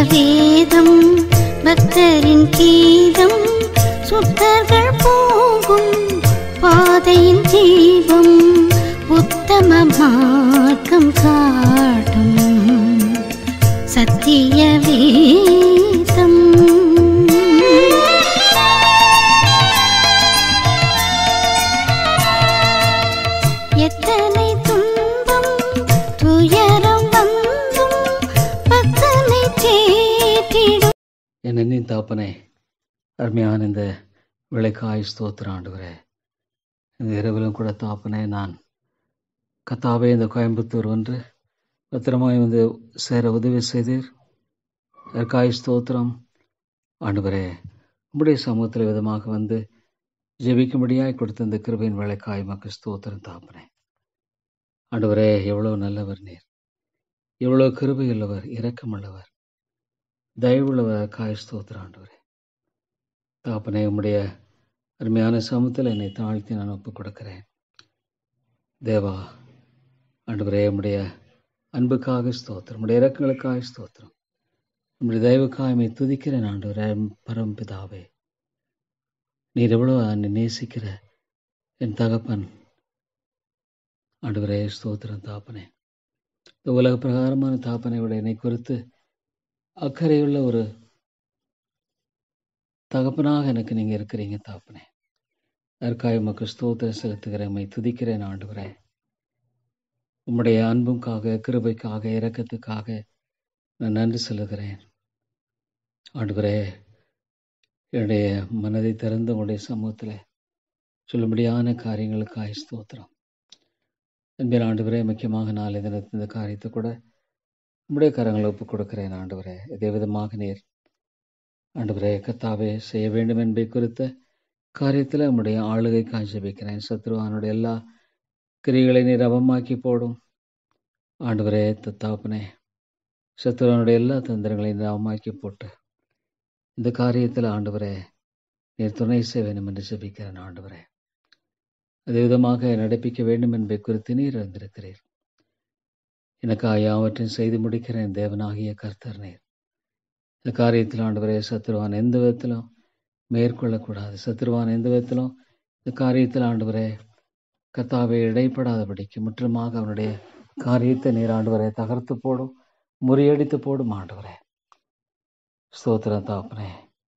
வேதம் பக்தரின் கீதம் சுத்தர்கள் போகும் பாதையின் தீபம் உத்தம மார்க்கம் காட்டும் சத்திய வேதம் எத்தனை துன்பம் துயரம் வந்தும் பக்தனை தேற்றிடும் என் எண்ணின் தாப்பனே அருமையான இந்த விளைக்காய் ஸ்தோத்திரம் ஆண்டவரே இந்த இரவிலும் கூட தாப்பனே நான் கத்தாவே இந்த கோயம்புத்தூர் ஒன்று பத்திரமாய் வந்து சேர உதவி செய்தீர் அதற்காய் ஸ்தோத்திரம் ஆண்டவரே உம்முடைய சமூகத்தில் விதமாக வந்து ஜெபிக்கும்படியாய் கொடுத்த இந்த கிருபையின் விளைக்காய் மக்கள் ஸ்தோத்திரம் தாப்பனே ஆண்டவரே எவ்வளோ நல்லவர் நீர் எவ்வளோ கிருபையுள்ளவர் இரக்கமுள்ளவர் தயவுள்ளவர் காய் ஸ்தோத்திரம் ஆண்டவரே தாப்பனே உம்முடைய அருமையான சமூகத்தில் என்னை தாழ்த்தி நான் ஒப்புக் கொடுக்கிறேன் தேவா ஆண்டவரே உம்முடைய அன்புக்காக ஸ்தோத்திரம் உம்முடைய இறக்கங்களுக்காக ஸ்தோத்திரம் உம்முடைய தயவுக்காக என்னை துதிக்கிறேன் ஆண்டவரே பரம்பிதாவே நீர் எவ்வளோ என்னை நேசிக்கிற என் தகப்பன் ஆண்டவரே ஸ்தோத்திரம் தாப்பனே இந்த உலக பிரகாரமான தாப்பனை விட என்னை குறித்து அக்கறையுள்ள ஒரு தகப்பனாக எனக்கு நீங்க இருக்கிறீங்க தாப்பனே அதற்காக உமக்கு ஸ்தோத்திரம் செலுத்துகிறேன் உம்மை துதிக்கிறேன் ஆண்டவரே உம்முடைய அன்புக்காக கிருபைக்காக இரக்கத்துக்காக நான் நன்றி சொல்லுகிறேன் ஆண்டவரே என்னுடைய மனதை திறந்த உடைய சமூகத்தில் சொல்லும்படியான காரியங்களுக்காக ஸ்தோத்திரம் அன்பின் ஆண்டவரே முக்கியமாக நாளை தினத்து இந்த காரியத்தை கூட உம்முடைய கரங்களை ஒப்புக் கொடுக்கிறேன் ஆண்டவரே இதே விதமாக நீர் ஆண்டவரே கத்தாவே செய்ய வேண்டும் என்பதை குறித்த காரியத்தில் உம்முடைய ஆளுகை காய்ச்சபிக்கிறேன் சத்ருவானுடைய எல்லா கிரிகளை நீர் அவமாக்கி போடும் ஆண்டவரே தத்தாப்பனே சத்ருவானுடைய எல்லா தந்திரங்களையும் நீர் அவமாக்கி போட்டு இந்த காரியத்தில் ஆண்டவரே நீர் துணை செய்ய வேண்டும் என்று ஜெபிக்கிறேன் ஆண்டவரே அதே விதமாக நடப்பிக்க வேண்டும் என்பதை குறித்து நீர் இருந்திருக்கிறீர் எனக்கு யாவற்றையும் செய்து முடிக்கிறேன் தேவனாகிய கர்த்தர் நீர் இந்த காரியத்தில் ஆண்டவரே சத்ருவான் எந்த விதத்திலும் மேற்கொள்ளக்கூடாது சத்ருவான் எந்த விதத்திலும் இந்த காரியத்தில் ஆண்டவரே கத்தாவை இடைப்படாதபடிக்கு முற்றிலுமாக அவனுடைய காரியத்தை நீர் ஆண்டவரை தகர்த்து போடும் முறியடித்து போடும் ஆண்டவரே ஸ்தோத்திரம் தாப்பனே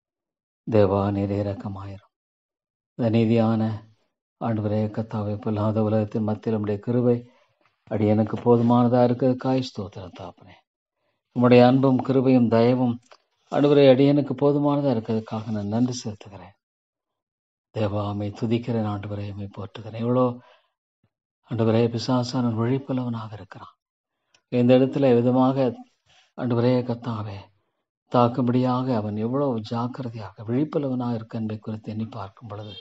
தேவா நீர் இறக்கமாயிரும் இந்த நீதியான ஆண்டவரே கத்தாவை பொல்லாத உலகத்தின் மத்தியில் நம்முடைய கிருபை அடி எனக்கு போதுமானதாக இருக்கிற காய் ஸ்தோத்திரம் தாப்பனே உம்முடைய அன்பும் கிருபையும் தயவும் ஆண்டவரே அடியனுக்கு போதுமானதாக இருக்கிறதுக்காக நான் நன்றி செலுத்துகிறேன் தேவா அம்மை துதிக்கிறேன் ஆண்டவரே அம்மை போற்றுகிறேன் எவ்வளோ ஆண்டவரே பிசாசான விழிப்புள்ளவனாக இருக்கிறான் இந்த இடத்துல விதமாக ஆண்டவரே கத்தாவே தாக்கும்படியாக அவன் எவ்வளவு ஜாக்கிரதையாக விழிப்புள்ளவனாக இருக்க என்பதை குறித்து எண்ணி பார்க்கும் பொழுது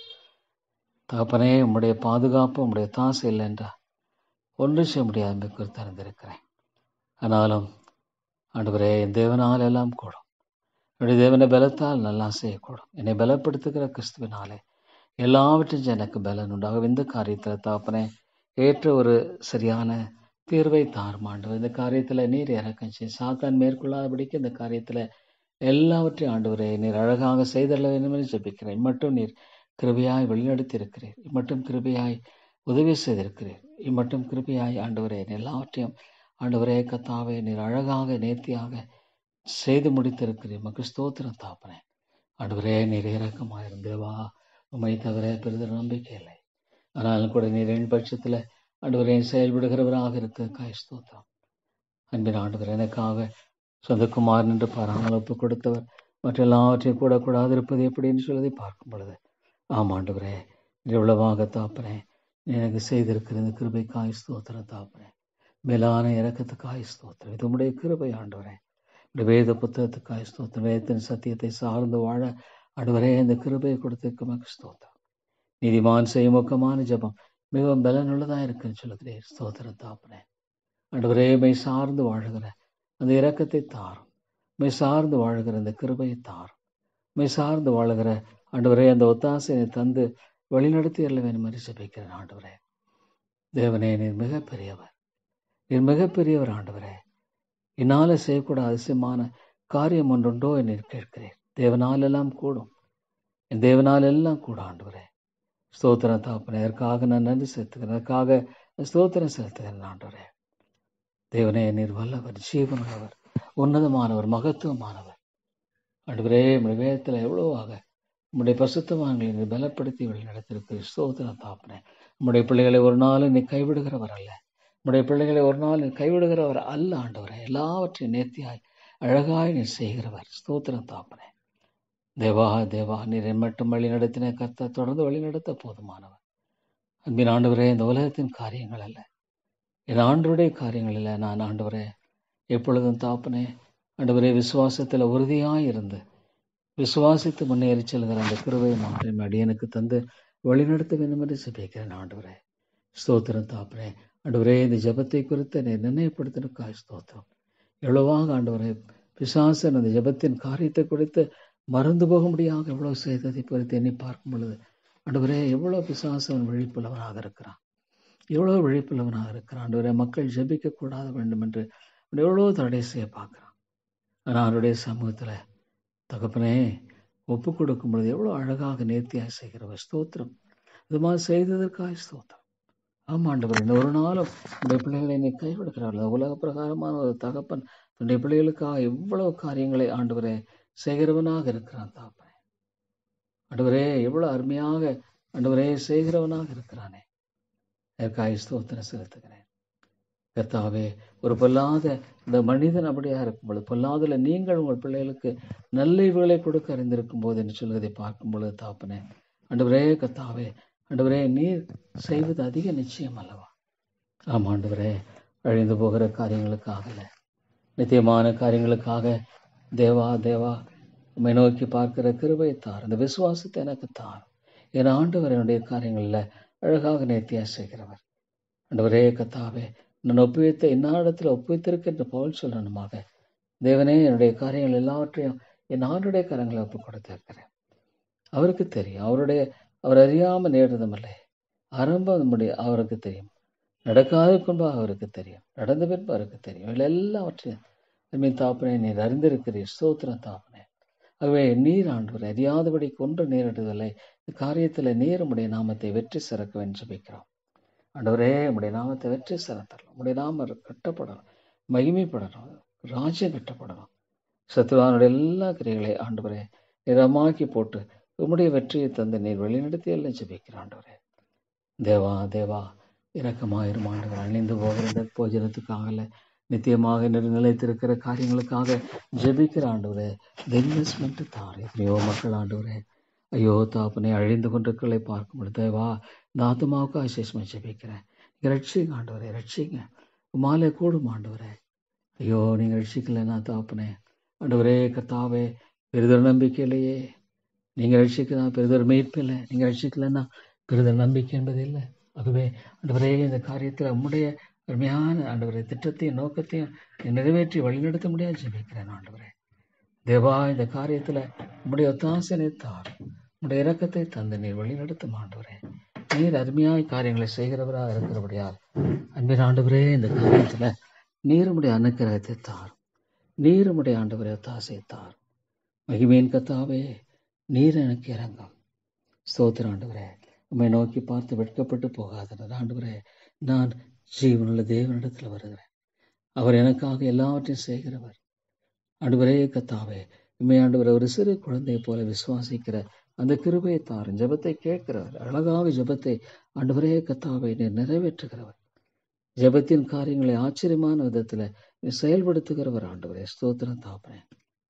தகப்பனே உம்முடைய பாதுகாப்பு உம்முடைய தாசை இல்லை என்றால் ஒன்றும் செய்ய முடியாது என்பதை குறித்து அறிந்திருக்கிறேன் ஆனாலும் ஆண்டவரே என் தேவனால் எல்லாம் கூடும் என்னுடைய தேவனை பலத்தால் நல்லா செய்யக்கூடும் என்னை பலப்படுத்துகிற கிறிஸ்துவினாலே எல்லாவற்றையும் எனக்கு பலன் உண்டாகும் இந்த காரியத்தில் தாப்பனே ஏற்ற ஒரு சரியான தீர்வை தாருமாண்டவர் இந்த காரியத்தில் நீர் இறக்கம் செய்ய சாத்தான் மேற்கொள்ளாதபடிக்கு இந்த காரியத்தில் எல்லாவற்றையும் ஆண்டவரே நீர் அழகாக செய்தள்ள வேண்டும் என்று ஜெபிக்கிறேன் இம்மட்டும் நீர் கிருபையாய் வழிநடத்தி இருக்கிறீர் இம்மட்டும் கிருபையாய் உதவி செய்திருக்கிறீர் இம்மட்டும் கிருபையாய் ஆண்டவரே எல்லாவற்றையும் ஆண்டவரே கத்தாவே நீர் அழகாக நேர்த்தியாக செய்து முடித்திருக்கிறீர் மக்கு ஸ்தோத்திரம் தாப்பனே ஆண்டவரே நீர் இறக்கமாயிரும் தேவா உண்மை தவிர பெரிதொரு நம்பிக்கை இல்லை ஆனாலும் கூட நீர் என் பட்சத்தில் ஆண்டவரே செயல்படுகிறவராக இருக்க காய் ஸ்தோத்திரம் அன்பின் ஆண்டவர் எனக்காக சொந்த குமார் என்று பாராமல் ஒப்பு கொடுத்தவர் மற்ற எல்லாவற்றையும் கூட கூடாது இருப்பது எப்படின்னு சொல்லதை பார்க்கும் பொழுது ஆம் ஆண்டவரே நீர் எவ்வளவாக தாப்பனே நீ எனக்கு செய்திருக்கிற இந்த கிருபை காய் ஸ்தோத்திரம் தாப்பனே மேலான இறக்கத்துக்காய் ஸ்தோத்திரம் இது உடைய கிருபை ஆண்டவரே இந்த வேத புத்தகத்துக்காய் ஸ்தோத்திரம் வேதத்தின் சத்தியத்தை சார்ந்து வாழ ஆண்டவரே இந்த கிருபையை கொடுத்திருக்க மக்கு ஸ்தோத்திரம் நீதிமான் செய்யும் முக்கமான ஜபம் மிகவும் பலனுள்ளதாக இருக்குன்னு சொல்லுகிறேன் ஸ்தோத்திரம் தாப்பனே ஆண்டவரே மெய் சார்ந்து வாழுகிற அந்த இரக்கத்தை தாரும் மெய் சார்ந்து வாழுகிற அந்த கிருபையை தாரும் மெய் சார்ந்து வாழுகிற ஆண்டவரே அந்த ஒத்தாசையை தந்து வழிநடத்தி எல்ல வேண்டும் என்று ஜெபிக்கிறேன் ஆண்டவரே தேவனே நீர் மிகப்பெரியவர் நீர் மிகப்பெரியவர் ஆண்டவரே என்னால் செய்யக்கூட அதிசயமான காரியம் ஒன்றுண்டோ என்று கேட்கிறேன் தேவனால் எல்லாம் கூடும் என் தேவனால் எல்லாம் கூட ஆண்டவரே ஸ்தோத்திரம் தாப்பனே அதற்காக நான் நன்றி செலுத்துகிறேன் அதற்காக ஸ்தோத்திரம் செலுத்துகிறேன் ஆண்டவரே தேவனே நீர் வல்லவர் ஜீவனுள்ளவர் உன்னதமானவர் மகத்துவமானவர் ஆண்டவரே உடைய வேதத்தில் எவ்வளவாக உம்முடைய பசுத்தவான்களை நீ பலப்படுத்தி வழி நடத்திருக்கிற ஸ்தோத்திரம் தாப்பனே உம்முடைய பிள்ளைகளை ஒரு நாள் நீ கைவிடுகிறவர் அல்ல உம்முடைய பிள்ளைகளை ஒரு நாள் நீ கைவிடுகிறவர் அல்ல ஆண்டவரே எல்லாவற்றையும் நேர்த்தியாய் அழகாய் நீ செய்கிறவர் ஸ்தோத்திரம் தாப்பனே தேவா தேவா நீர் மட்டும் வழி நடத்தின கர்த்தா தொடர்ந்து வழி நடத்த போதுமானவர் அன்பின் ஆண்டவரே இந்த உலகத்தின் காரியங்கள் அல்ல என் ஆண்டவருடைய காரியங்கள் இல்லை நான் ஆண்டவரே எப்பொழுதும் தாப்பனே ஆண்டவரே விசுவாசத்தில் உறுதியாய் இருந்து விசுவாசித்து முன்னேறி செல்கிற அந்த கிருவை மாற்றம் அடியனுக்கு தந்து வழிநடத்த வேண்டும் என்று சிபிக்கிறேன் ஆண்டவரே ஸ்தோத்திரம் தாப்பனே ஆண்டவரே இந்த ஜபத்தை குறித்து என்னை நிர்ணயப்படுத்தினுக்காய் ஸ்தோத்திரம் எவ்வளவாக ஆண்டவரே பிசாசன் அந்த ஜபத்தின் காரியத்தை குறித்து மறந்து போகும்படியாக எவ்வளவு செய்ததை குறித்து எண்ணி பார்க்கும் பொழுது ஆண்டவரே எவ்வளவு பிசாசன் விழிப்புள்ளவனாக இருக்கிறான் எவ்வளவு விழிப்புள்ளவனாக இருக்கிறான் ஆண்டவரே மக்கள் ஜபிக்க கூடாத வேண்டும் என்று அவன் எவ்வளவு தடை செய்ய பார்க்கிறான் ஆனால் அவருடைய சமூகத்தில் தகப்பனே ஒப்பு கொடுக்கும் பொழுது எவ்வளோ அழகாக நேர்த்தியாக செய்கிறவர் ஸ்தோத்திரம் இது மாதிரி செய்ததற்காக ஸ்தோத்திரம் ஆமாம் ஆண்டவர் இந்த ஒரு நாளும் உடைய பிள்ளைகளை நீ கைவிடுகிறார்கள் உலக பிரகாரமான ஒரு தகப்பன் தன்னுடைய பிள்ளைகளுக்காக எவ்வளவு காரியங்களை ஆண்டவரே செய்கிறவனாக இருக்கிறான் தாப்பனே ஆண்டவரே எவ்வளவு அருமையாக ஆண்டவரே செய்கிறவனாக இருக்கிறானே அதற்காக ஸ்தோத்திரம் செலுத்துகிறேன் கர்த்தாவே ஒரு பொல்லாத இந்த மனிதன் அப்படியா இருக்கும் பொழுது பொல்லாதல நீங்கள் உங்கள் பிள்ளைகளுக்கு நல்ல இவுகளை கொடுக்க அறிந்திருக்கும் போது என்று சொல்வதை பார்க்கும் பொழுது தாப்பனே ஆண்டவரே கர்த்தாவே ஆண்டவரே நீர் செய்வது அதிக நிச்சயம் அல்லவா ஆமாம் ஆண்டவரே அழிந்து போகிற காரியங்களுக்காக அல்ல நித்தியமான காரியங்களுக்காக தேவா தேவா உம்மை நோக்கி பார்க்கிற கிருபை தார் அந்த விசுவாசத்தை எனக்கு தார் என் ஆண்டவர் என்னுடைய காரியங்களில் அழகாக நேர்த்தியாக செய்கிறவர் ஆண்டவரே கத்தாவே நான் ஒப்புவித்த இந்நாடத்தில் ஒப்புவித்திருக்கின்ற பவுல் சொல்லணுமாக தேவனே என்னுடைய காரியங்கள் எல்லாவற்றையும் என் ஆண்டுடைய கரங்களை ஒப்பு கொடுத்திருக்கிறேன் அவருக்கு தெரியும் அவருடைய அவர் அறியாமல் நேடுறதுமில்லை ஆரம்பம் நம்முடைய அவருக்கு தெரியும் நடக்காத கொண்டு அவருக்கு தெரியும் நடந்த பின்பு அவருக்கு தெரியும் இதில் எல்லாவற்றையும் மீன் தாப்பனே நீர் அறிந்திருக்கிறீர் ஸ்தோத்திரம் தாப்பனே ஆகவே நீர் ஆண்டவர் அறியாதபடி கொன்று நேரிடுதலை இந்த காரியத்தில் நீர் உடைய நாமத்தை வெற்றி சிறக்க வேண்டும் வைக்கிறோம் ஆண்டவரே உடைய நாமத்தை வெற்றி சிறத்தரலாம் உடைய நாம கட்டப்படணும் மகிமைப்படணும் ராஜ்யம் கட்டப்படணும் சத்ருவானுடைய எல்லா கிரைகளை ஆண்டவரே நிறமாக்கி போட்டு உம்முடைய வெற்றியை தந்து நீர் வழிநடத்தி எல்லாம் ஜெபிக்கிற ஆண்டவரே தேவா தேவா இரக்கமாயிரும் ஆண்டவர் அணிந்து போகிற இந்த போஜனத்துக்காகல நித்தியமாக நிறு- நிலைத்திருக்கிற காரியங்களுக்காக ஜெபிக்கிற ஆண்டவரே இந்த இன்வெஸ்ட்மெண்ட் தார் எத்தனையோ மக்கள் ஆண்டவரே ஐயோ தாப்பனை அழிந்து கொண்டிருக்கிறதை பார்க்கும் பொழுது தேவா இந்த ஆத்மாவுக்கு அசேஷமாக ஜெபிக்கிறேன் நீங்கள் ரட்சிங்க ஆண்டவரே ரட்சிங்க மாலை கூடும் ஆண்டவரே ஐயோ நீங்கள் ரட்சிக்கலைன்னா தாப்பனே ஆண்டவரே கர்த்தாவே பெரிதொரு நம்பிக்கை இல்லையே நீங்கள் ரட்சிக்கலாம் பெரிதொரு மீட்பு இல்லை நீங்கள் ரட்சிக்கலைன்னா பெரிதொரு நம்பிக்கை என்பது இல்லை ஆகவே ஆண்டவரே இந்த காரியத்தில் உம்முடைய அருமையான ஆண்டவரே திட்டத்தையும் நோக்கத்தையும் நீ நிறைவேற்றி வழிநடத்த முடியாது ஜெபிக்கிறேன் ஆண்டவரே தேவா இந்த காரியத்தில் உம்முடைய ஒத்தாசனை தார் உம்முடைய இரக்கத்தை தந்து நீர் வழிநடத்தும் ஆண்டவரே நீர் அருமையாய் காரியங்களை செய்கிறவராக இருக்கிறபடியால் அன்பின் ஆண்டவரே இந்த காரியத்தில் நீர் உம்முடைய அனுக்கிரகத்தை தார் நீர் உம்முடைய ஆண்டவரை ஒத்தாசை தார் மகிமையின் கத்தாவே நீர் எனக்கு இறங்கும் ஸ்தோத்திர ஆண்டவரே உம்மை நோக்கி பார்த்து வெட்கப்பட்டு போகாதனர் ஆண்டவரே நான் ஜீவனுள்ள தேவனிடத்தில் வருகிறேன் அவர் எனக்காக எல்லாவற்றையும் செய்கிறவர் ஆண்டவரே கத்தாவே உண்மை ஆண்டவர் ஒரு சிறு குழந்தையை போல விசுவாசிக்கிற அந்த கிருபையை தாரும் ஜெபத்தை கேட்கிறவர் அழகாக ஜெபத்தை ஆண்டவரே கத்தாவை நீர் நிறைவேற்றுகிறவர் ஜெபத்தின் காரியங்களை ஆச்சரியமான விதத்தில் நீ செயல்படுத்துகிறவர் ஆண்டவரே ஸ்தோத்திரம் தாப்பனே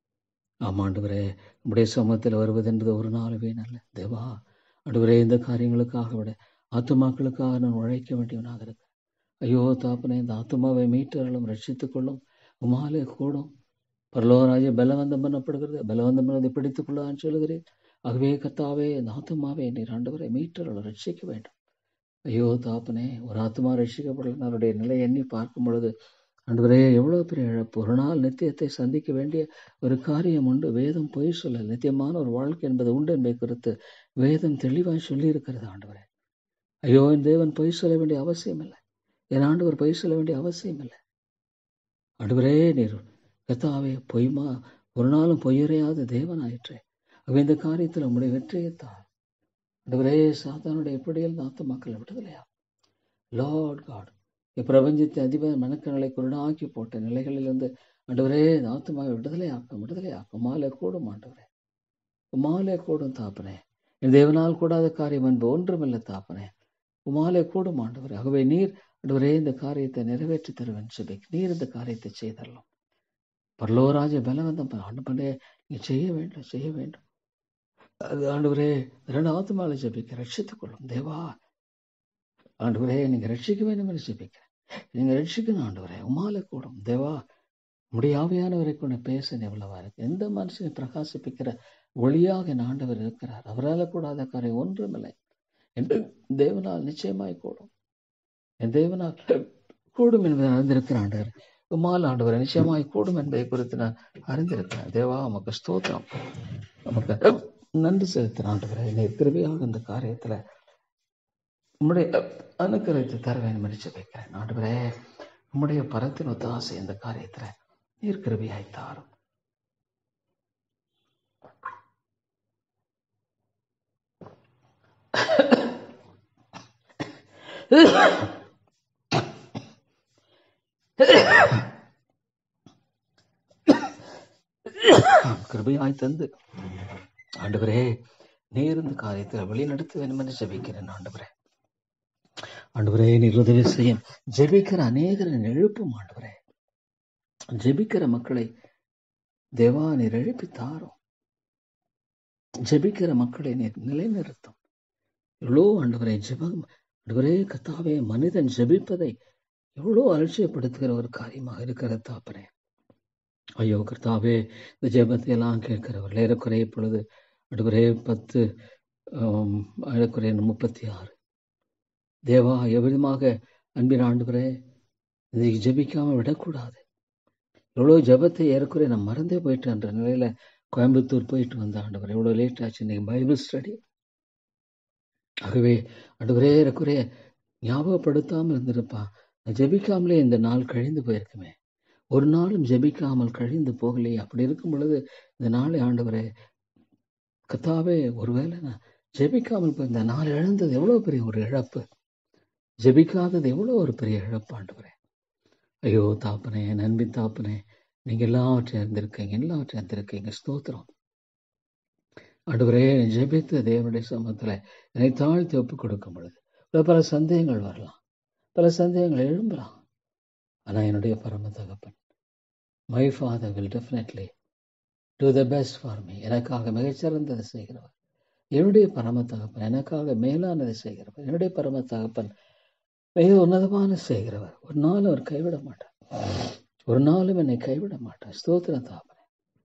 ஆமாம் ஆண்டவரே உம்முடைய சமூகத்தில் வருவது என்பது ஒரு நாள் வீணல்ல தேவா ஆண்டவரே இந்த காரியங்களுக்காக விட ஆத்துமாக்களுக்காக நான் உழைக்க வேண்டியவனாக இருக்கிறேன் ஐயோ தாப்பனே இந்த ஆத்துமாவை மீட்டர்களும் ரட்சித்துக் கொள்ளும் உமாலே கூடும் பரலோகராஜ பலவந்தம் பண்ணப்படுகிறது பலவந்தம் பண்ணதை பிடித்துக் கொள்ளான்னு சொல்லுகிறேன் ஆகவே கத்தாவே இந்த ஆத்துமாவை நீர் ஆண்டவரை மீட்டர்களும் ரட்சிக்க வேண்டும் ஐயோ தாப்பனே ஒரு ஆத்மா ரட்சிக்கப்படலாம் அவருடைய நிலை எண்ணி பார்க்கும் பொழுது ஆண்டவரே எவ்வளோ பெரிய இழப்பு ஒரு நாள் நித்தியத்தை சந்திக்க வேண்டிய ஒரு காரியம் உண்டு வேதம் பொய் சொல்ல நித்தியமான ஒரு வாழ்க்கை என்பது உண்டு என்பதை குறித்து வேதம் தெளிவாய் சொல்லி இருக்கிறது ஆண்டவரே ஐயோ என் தேவன் பொய் சொல்ல வேண்டிய அவசியம் இல்லை என் ஆண்டவர் பொய் சொல்ல வேண்டிய அவசியம் இல்லை ஆண்டவரே நீர் கத்தாவே பொய்மா ஒரு நாளும் பொய்யறையாத தேவனாயிற்றே ஆகவே இந்த காரியத்தில் உங்களுடைய வெற்றியை தார் ஆண்டவரே சாத்தானுடைய எப்படியில் நாத்து மக்களை விடுதலையா லார்ட் காட் இப்பிரபஞ்சத்தை அதிபர் மனக்கங்களை குருடாக்கி போட்ட நிலைகளிலிருந்து ஆண்டவரே ஆத்துமாவை விடுதலையாக்கும் விடுதலையாக்கும் மாலை கூடும் ஆண்டவரே உமாலே கூடும் தாப்பனே என் தேவனால் கூடாத காரியம் அன்பு ஒன்றுமில்லை தாப்பனே உமாலே கூடும் ஆண்டவரே ஆகவே நீர் ஆண்டவரே இந்த காரியத்தை நிறைவேற்றி தருவேன் சுபிக் நீர் இந்த காரியத்தை செய்தரலாம் பரலோராஜ பலவந்தம் ஆண்டு பண்ணே நீ செய்ய வேண்டும் செய்ய வேண்டும் அது ஆண்டவரே இரண்டு ஆத்மாவை ஜெபிக்க ரட்சித்துக் கொள்ளும் தேவா ஆண்டவரே நீங்க ரட்சிக்க வேண்டும் என்று ஜெபிக்கிறேன் நீங்க ரட்சிக்கணும் ஆண்டவரே உமால கூடும் தேவா முடியாவையானவரை கொண்டு பேச எவ்வளவா இருக்கு எந்த மனுஷனை பிரகாசிப்பிக்கிற ஒளியாக என் ஆண்டவர் இருக்கிறார் அவரால் கூடாத காரியம் ஒன்றுமில்லை என்று தேவனால் நிச்சயமாய் கூடும் என் தேவனால் கூடும் என்பதை அறிந்திருக்கிற ஆண்டவர் உமால் ஆண்டவர் நிச்சயமாய் கூடும் என்பதை குறித்து நான் அறிந்திருக்கிறேன் தேவா உமக்கு ஸ்தோத்திரம் நமக்கு நன்றி செலுத்தின ஆண்டவரை என்னை கிருபையாக இந்த காரியத்துல உம்முடைய அனுக்கிரகத்தை தர வேண்டும் என்று ஜெபிக்கிறேன் ஆண்டவரே உம்முடைய பரத்தின் ஒத்தாசை இந்த காரியத்துல நீர் கிருபையாய் தாரும் கிருபையாய் தந்து ஆண்டவரே நீர் இந்த காரியத்தை வழிநடத்த வேண்டும் என்று ஜெபிக்கிறேன் ஆண்டவரே ஆண்டவரே நீர் உதவி செய்யும் ஜெபிக்கிற அநேகரை எழுப்பும் ஆண்டவரே ஜெபிக்கிற மக்களை தேவா நீர் எழுப்பி தாரும் ஜெபிக்கிற மக்களை நீர் நிலைநிறுத்தும் எவ்வளோ ஆண்டவரே ஜெபம் ஆண்டவரே கத்தாவே மனிதன் ஜெபிப்பதை எவ்வளோ அலட்சியப்படுத்துகிற ஒரு காரியமாக இருக்கிற தாப்பனே ஐயோ கர்த்தாவே இந்த ஜெபத்தை எல்லாம் கேட்கிறவர் ஏறக்குறைய பொழுது அடுவரே பத்து ஆம், ஏறக்குறைய முப்பத்தி ஆறு தேவா எவ்விதமாக அன்பின் ஆண்டவரே இதை ஜெபிக்காம விடக்கூடாது எவ்வளோ ஜெபத்தை ஏறக்குறைய நான் மறந்தே போயிட்டேன்ற நிலையில கோயம்புத்தூர் போயிட்டு வந்த ஆண்டவர் எவ்வளோ லேட் ஆச்சு இன்னைக்கு பைபிள் ஸ்டடி ஆகவே ஆண்டவரே ஏறக்குறைய ஞாபகப்படுத்தாமல் இருந்திருப்பான் நான் ஜெபிக்காமலே இந்த நாள் கழிந்து போயிருக்குமே ஒரு நாளும் ஜெபிக்காமல் கழிந்து போகலையே அப்படி இருக்கும் பொழுது இந்த நாளை ஆண்டவரே கத்தாவே ஒருவேளை நான் ஜெபிக்காமல் போய் இந்த நாள் இழந்தது எவ்வளோ பெரிய ஒரு இழப்பு ஜெபிக்காதது எவ்வளோ ஒரு பெரிய இழப்பு ஆண்டவரே ஐயோ தாப்பனே என் அன்பின் தாப்பனே நீங்க எல்லாவற்றையும் அறிந்திருக்கீங்க எல்லாவற்றையும் அறிந்திருக்கீங்க ஸ்தோத்திரம் ஆண்டவரே ஜெபித்த தேவனுடைய சமத்துல என்னை தாழ்த்தி ஒப்புக் கொடுக்கும் பொழுது உள்ள பல சந்தேகங்கள் வரலாம் பல சந்தேகங்கள் எழும்பலாம் ஆனா என்னுடைய பரம தகப்பன் my father will definitely do the best for me எனக்காக மிகச்சிறந்ததை செய்கிறவர் என்னுடைய பரம தகப்பன் எனக்காக மேலானதை செய்கிறவர் என்னுடைய பரம தகப்பன் மிக உன்னதமான செய்கிறவர் ஒரு நாள் அவர் கைவிட மாட்டார் ஒரு நாளும் என்னை கைவிட மாட்டார் ஸ்தோத்திர தாப்பனே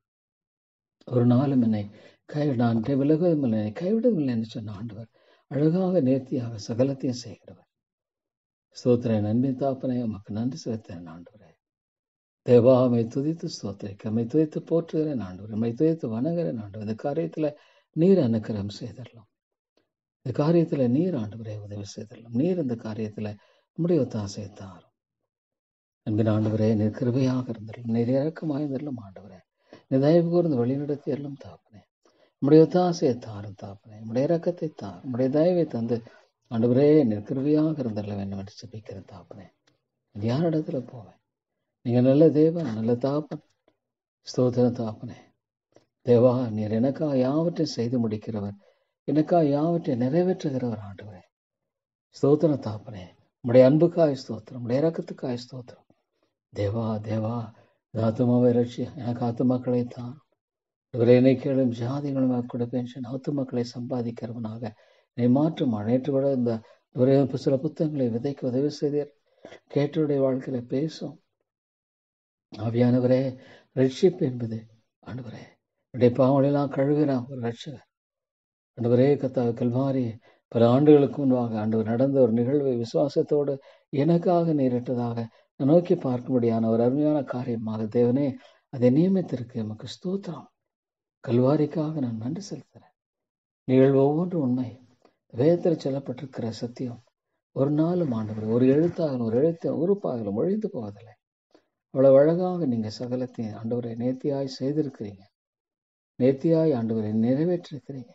ஒரு நாளும் என்னை கைவிட நான் விலகுவதும் இல்லை என்னை கைவிடவும் இல்லை என்று சொன்ன ஆண்டவர் அழகாக நேர்த்தியாக சகலத்தையும் செய்கிறவர் ஸ்தோத்திர நன்பின் தாப்பனே உமக்கு நன்றி செலுத்தேன் ஆண்டவரே தேவா அம்மை துதித்து ஸ்தோத்திரிக்க அம்மை துதித்து போற்றுகிறேன் ஆண்டவர் அம்மை துதித்து வணங்குகிறேன் ஆண்டவர் இந்த காரியத்துல நீர் அனுக்கிரம் செய்தரலாம் இந்த காரியத்துல நீர் ஆண்டவரே உதவி செய்தரலாம் நீர் இந்த காரியத்துல நம்முடைய ஒத்தாசையை தாரும் அன்பின் ஆண்டவரே நீர் கிருபையாக இருந்தரலாம் நீர் இறக்கமாக இருந்தரலாம் ஆண்டவரே நீ தயவு கூர்ந்து வழிநடத்தி எல்லாம் தாப்பனே நம்முடைய ஒத்தாசையை தாரும் தாப்பனே நம்முடைய இறக்கத்தை தாரும் நம்முடைய தயவை தந்து ஆண்டவரே நீர் கிருபையாக இருந்தரல வேண்டும் என்று ஜெபிக்கிறேன் தாப்பனே நான் யாரிடத்துல போவேன் நீங்க நல்ல தேவன் நல்ல தாப்பன் ஸ்தோத்திர தாப்பனே தேவா நீர் எனக்காக யாவற்றையும் செய்து முடிக்கிறவர் எனக்காக யாவற்றையும் நிறைவேற்றுகிறவர் ஆண்டவரே ஸ்தோத்திர தாப்பனே உம்முடைய அன்புக்காய் ஸ்தோத்திரம் உம்முடைய இறக்கத்துக்காய் ஸ்தோத்திரம் தேவா தேவா இந்த ஆத்துமாவை ரட்சிய எனக்கு ஆத்துமாக்களை தான் இவரை என்னை கேளும் ஜாதிகளும் கொடுப்பேன் சொன்ன ஆத்துமாக்களை சம்பாதிக்கிறவனாக என்னை மாற்றும் நேற்று கூட இந்த ஒரே சில புத்தகங்களை விதைக்க உதவி செய்தீர் கேட்டருடைய வாழ்க்கையில பேசும் ஆவியானவரே ரட்சிப்பு என்பது ஆண்டவரே என்னுடைய பாவங்களெல்லாம் கழுவினான் ஒரு ரட்சகர் ஆண்டவரே கத்தா கல்வாரி பல ஆண்டுகளுக்கு முன்பாக ஆண்டவர் நடந்த ஒரு நிகழ்வை விசுவாசத்தோடு எனக்காக நேரிட்டதாக நான் நோக்கி பார்க்கும்படியான ஒரு அருமையான காரியமாக தேவனே அதை நியமித்திருக்கு எமக்கு ஸ்தோத்திரம் கல்வாரிக்காக நான் நன்றி செலுத்துகிறேன் நிகழ்வு ஒவ்வொன்றும் உண்மை வேதத்தில் சொல்லப்பட்டிருக்கிற சத்தியம் ஒரு நாளும் ஆண்டவர் ஒரு எழுத்தாகலும் ஒரு எழுத்த உறுப்பாகலும் ஒழிந்து போவதில்லை அவ்வளவு அழகாக நீங்க சகலத்தையும் ஆண்டவரை நேர்த்தியாய் செய்திருக்கிறீங்க நேர்த்தியாய் ஆண்டவரை நிறைவேற்றிருக்கிறீங்க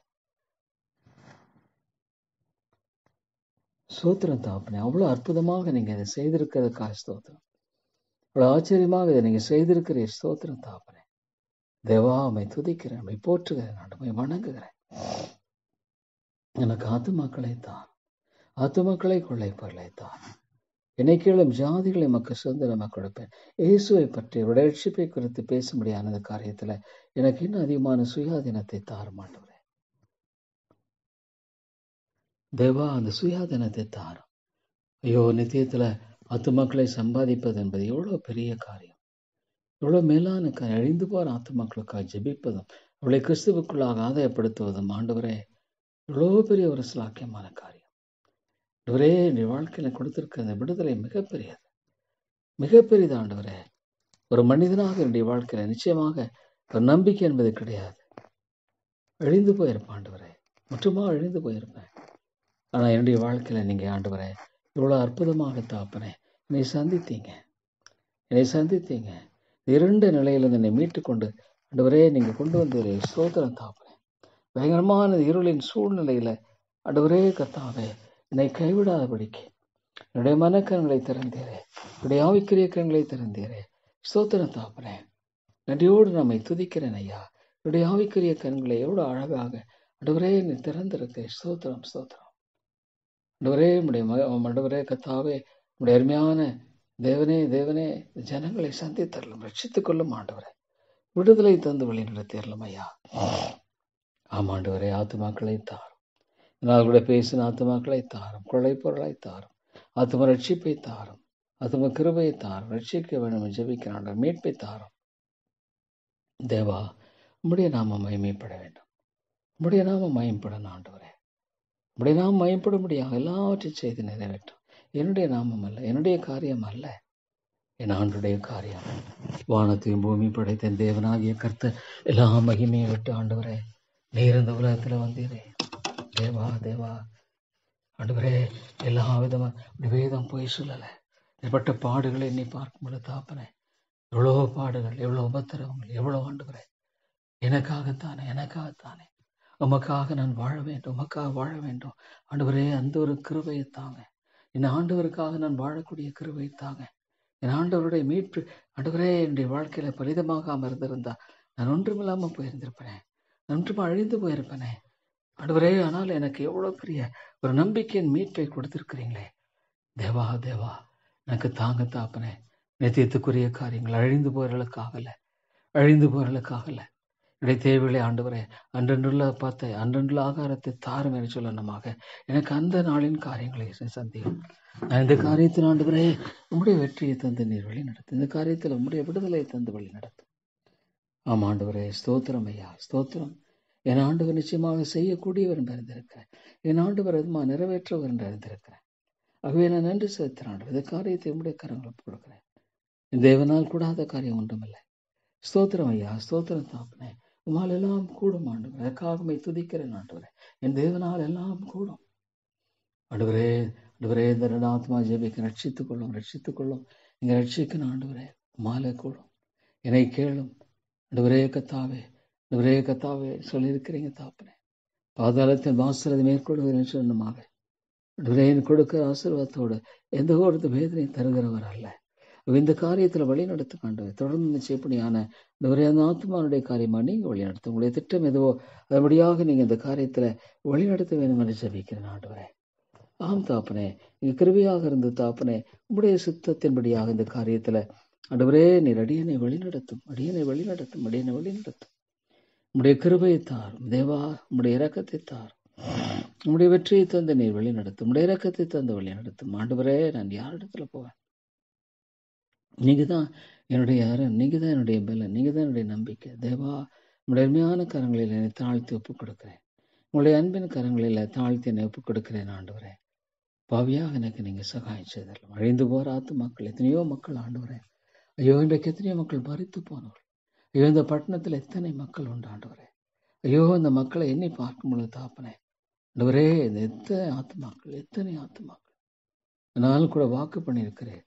சோத்திரம் தாப்பனே அவ்வளவு அற்புதமாக நீங்க இதை செய்திருக்கிறதுக்காக ஸ்தோத்திரம் அவ்வளவு ஆச்சரியமாக இதை நீங்க செய்திருக்கிற ஸ்தோத்திரம் தாப்பனே தேவா அம்மை துதிக்கிறேன் அம்மை போற்றுகிறேன் ஆண்டமை வணங்குகிறேன் எனக்கு ஆத்துமாக்களை தான் ஆத்துமாக்களை கொள்ளைப்பொருளை தான் என்னை கேளும் ஜாதிகளை மக்கள் சுதந்திரமாக கொடுப்பேன் இயேசுவை பற்றி ரட்சிப்பை குறித்து பேசும்படியான இந்த காரியத்துல எனக்கு இன்னும் அதிகமான சுயாதீனத்தை தார மாட்டவரே தேவா அந்த சுயாதீனத்தை தாரும் ஐயோ நித்தியத்துல ஆத்துமாக்களை சம்பாதிப்பது என்பது எவ்வளவு பெரிய காரியம் எவ்வளவு மேலான காரியம் அழிந்து போற ஆத்துமாக்களுக்காக ஜெபிப்பதும் அவளை கிறிஸ்துவுக்குள்ளாக ஆதாயப்படுத்துவதும் ஆண்டவரே எவ்வளவு பெரிய ஒரு சிலாக்கியமான காரியம் ஆண்டவரே என்னுடைய வாழ்க்கையில கொடுத்திருக்க அந்த விடுதலை மிகப்பெரியது மிகப்பெரியது ஆண்டவரே ஒரு மனிதனாக என்னுடைய வாழ்க்கையில நிச்சயமாக ஒரு நம்பிக்கை என்பது கிடையாது அழிந்து போயிருப்பேன் ஆண்டவரே முற்றுமா அழிந்து போயிருப்பேன் ஆனா என்னுடைய வாழ்க்கையில நீங்க ஆண்டவரே இவ்வளவு அற்புதமாக தாப்பனே என்னை சந்தித்தீங்க என்னை சந்தித்தீங்க இரண்டு நிலையிலிருந்து என்னை மீட்டு கொண்டு ஆண்டவரே நீங்க கொண்டு வந்தீரே சோதரம் தாப்பனே பயங்கரமான இருளின் சூழ்நிலையில ஆண்டவரே கத்தாவே என்னை கைவிடாதபடிக்கு என்னுடைய மனக்கண்களை திறந்தீரே என்னுடைய ஆவிக்கிரிய கண்களை திறந்தீரே ஸ்தோத்திரம் தாப்பனே நன்றியோடு நம்மை துதிக்கிறேன் ஐயா என்னுடைய ஆவிக்கிரிய கண்களை எவ்வளவு அழகாக ஆண்டவரே நீ திறந்திருக்க ஸ்தோத்திரம் ஸ்தோத்திரம் ஆண்டவரே உடைய ஆண்டவரே கத்தாவே உடைய அருமையான தேவனே தேவனே ஜனங்களை சந்தித்தரலும் ரட்சித்துக் கொள்ளும் ஆண்டவரே விடுதலை தந்து வழி நடத்திடலாம் ஐயா ஆமாண்டவரே ஆத்துமாக்களை தாரும் நான் கூட பேசின ஆத்துமாக்களை தாரும் கொள்ளை பொருளை தாரும் ஆத்தும ரட்சிப்பை தாரும் ஆத்தும கிருபையை தாரும் ரட்சிக்க வேண்டும் ஜெபிக்கிறான் மீட்பை தாரும் தேவா உம்முடைய நாம மயமைப்பட வேண்டும் உம்முடைய நாம மயம்படணும் ஆண்டவரே உம்முடைய நாம மயம்பட முடியாது எல்லாவற்றையும் செய்து நிறைவேற்றும் என்னுடைய நாமம் அல்ல என்னுடைய காரியம் அல்ல என் ஆண்டுடைய காரியம் வானத்தையும் பூமி படைத்த என் தேவனாகிய கர்த்தர் எல்லா மகிமையை விட்டு ஆண்டவரே நீர் இந்த உலகத்துல வந்தீரே தேவா தேவா ஆண்டவரே எல்லா விதமா வேதம் போய் சொல்லல ஏற்பட்ட பாடுகளை எண்ணி பார்க்கும்போது தாப்பனே எவ்வளவு பாடுகள் எவ்வளவு உபத்திரவங்கள் எவ்வளவு ஆண்டவரே எனக்காகத்தானே எனக்காகத்தானே உமக்காக நான் வாழ வேண்டும் உமக்காக வாழ வேண்டும் ஆண்டவரே அந்த ஒரு கிருபையை தாங்க என் ஆண்டவருக்காக நான் வாழக்கூடிய கிருபை தாங்க என் ஆண்டவருடைய மீட்பு ஆண்டவரே என்னுடைய வாழ்க்கையில பலிதமாக அமர்ந்திருந்தா நான் ஒன்றுமில்லாம போயிருந்திருப்பேனே ஒன்றும் அழிந்து போயிருப்பேனே ஆண்டவரே ஆனால் எனக்கு எவ்வளவு பெரிய ஒரு நம்பிக்கையின் மீட்பை கொடுத்திருக்கிறீங்களே தேவா தேவா எனக்கு தாங்க தாப்பனே நித்தியத்துக்குரிய காரியங்கள் அழிந்து போறவர்களுக்காகல அழிந்து போறவர்களுக்காகல இடை தேவைகளை ஆண்டவரே அன்றன்றுள்ள பார்த்த அன்றன்றுள்ள ஆகாரத்தை தாரும் என்று சொல்லணுமாக எனக்கு அந்த நாளின் காரியங்களை சந்தியும் நான் இந்த காரியத்தில் ஆண்டவரே உம்முடைய வெற்றியை தந்து நீர் வழி நடத்தும் இந்த காரியத்தில் உம்முடைய விடுதலை தந்து வழி நடத்தும் ஆமா ஆண்டவரே ஸ்தோத்திரம் ஐயா ஸ்தோத்திரம் என் ஆண்டவர் நிச்சயமாக செய்யக்கூடியவர் என்று அறிந்திருக்கிறேன் என் ஆண்டவர் அதுமா நிறைவேற்றவர் என்று அறிந்திருக்கிறேன் ஆகவே நான் நன்றி செலுத்துகிறேன் ஆண்டவர் இந்த காரியத்தை உம்முடைய கரங்களுக்கு கொடுக்கிறேன் இந்த தேவனால் கூடாத காரியம் ஒன்றுமில்லை ஸ்தோத்திரம் ஐயா ஸ்தோத்திரம் தாப்பினே உமால் எல்லாம் கூடும் ஆண்டவர் அதற்காகவே துதிக்கிறேன் ஆண்டவரே என் தேவனால் எல்லாம் கூடும் ஆண்டவரே ஆண்டவரே இந்த ரெண்டு ஆத்மா ஜெபிக்க ரட்சித்துக் கொள்ளும் ரட்சித்துக் கொள்ளும் நீங்க ரட்சிக்கணும் ஆண்டவரே மாலை கூடும் என்னை கேளும் ஆண்டவரே கத்தாவே ஆண்டவரே கத்தாவே சொல்லியிருக்கிறீங்க தாப்பனே பாதாளத்தின் வாசலதை மேற்கொள்வதன் சொன்னமாக ஆண்டவரே கொடுக்கிற ஆசீர்வாதத்தோடு எந்த ஒரு வேதனை தருகிறவர் அல்ல இந்த காரியத்தில் வழி நடத்த ஆண்டவர் தொடர்ந்து நிச்சயப்படியான இந்த ஒரே அந்த ஆத்மானுடைய காரியமா நீங்க வழி நடத்த உங்களுடைய திட்டம் எதுவோ அதுபடியாக நீங்க இந்த காரியத்துல வழி நடத்த வேண்டும் என்று ஜபிக்கிறேன் ஆண்டவரே ஆம் தாப்பனே நீங்க கிருபியாக இருந்து தாப்பனே உங்களுடைய சித்தத்தின்படியாக இந்த காரியத்துல ஆண்டவரே நீர் அடியனை வழி நடத்தும் அடியனை வழி நடத்தும் அடியனை வழி நடத்தும் உம்முடைய கிருபையை தாரும் தேவா உம்முடைய இரக்கத்தை தாரும் உம்முடைய வெற்றியை தந்து நீர் வழி நடத்தும் உம்முடைய இரக்கத்தை தந்து வழி நடத்தும் ஆண்டவரே நான் யாரிடத்துல போவேன் நீங்க தான் என்னுடைய அரண் நீங்க தான் என்னுடைய பலன் நீங்க தான் என்னுடைய நம்பிக்கை தேவா உங்களுடைய அருமையான கரங்களில் என்னை தாழ்த்தி ஒப்புக் கொடுக்கிறேன் உங்களுடைய அன்பின் கரங்களில் தாழ்த்தி என்னை ஒப்புக் கொடுக்கிறேன் ஆண்டவரே பாவியாக எனக்கு நீங்க சகாயம் செய்தரலாம் அழிந்து போற ஆத்து மக்கள் எத்தனையோ மக்கள் ஆண்டவரே ஐயோ இன்றைக்கு எத்தனையோ மக்கள் பறித்து போனவர்கள் ஐயோ இந்த பட்டணத்தில் எத்தனை மக்கள் உண்டு ஆண்டவரே ஐயோ இந்த மக்களை எண்ணி பார்க்கும் பொழுது தாப்பனே ஆண்டவரே இந்த எத்தனை ஆத்துமாக்கள் எத்தனை ஆத்துமாக்கள் நானும் கூட வாக்கு பண்ணியிருக்கிறேன்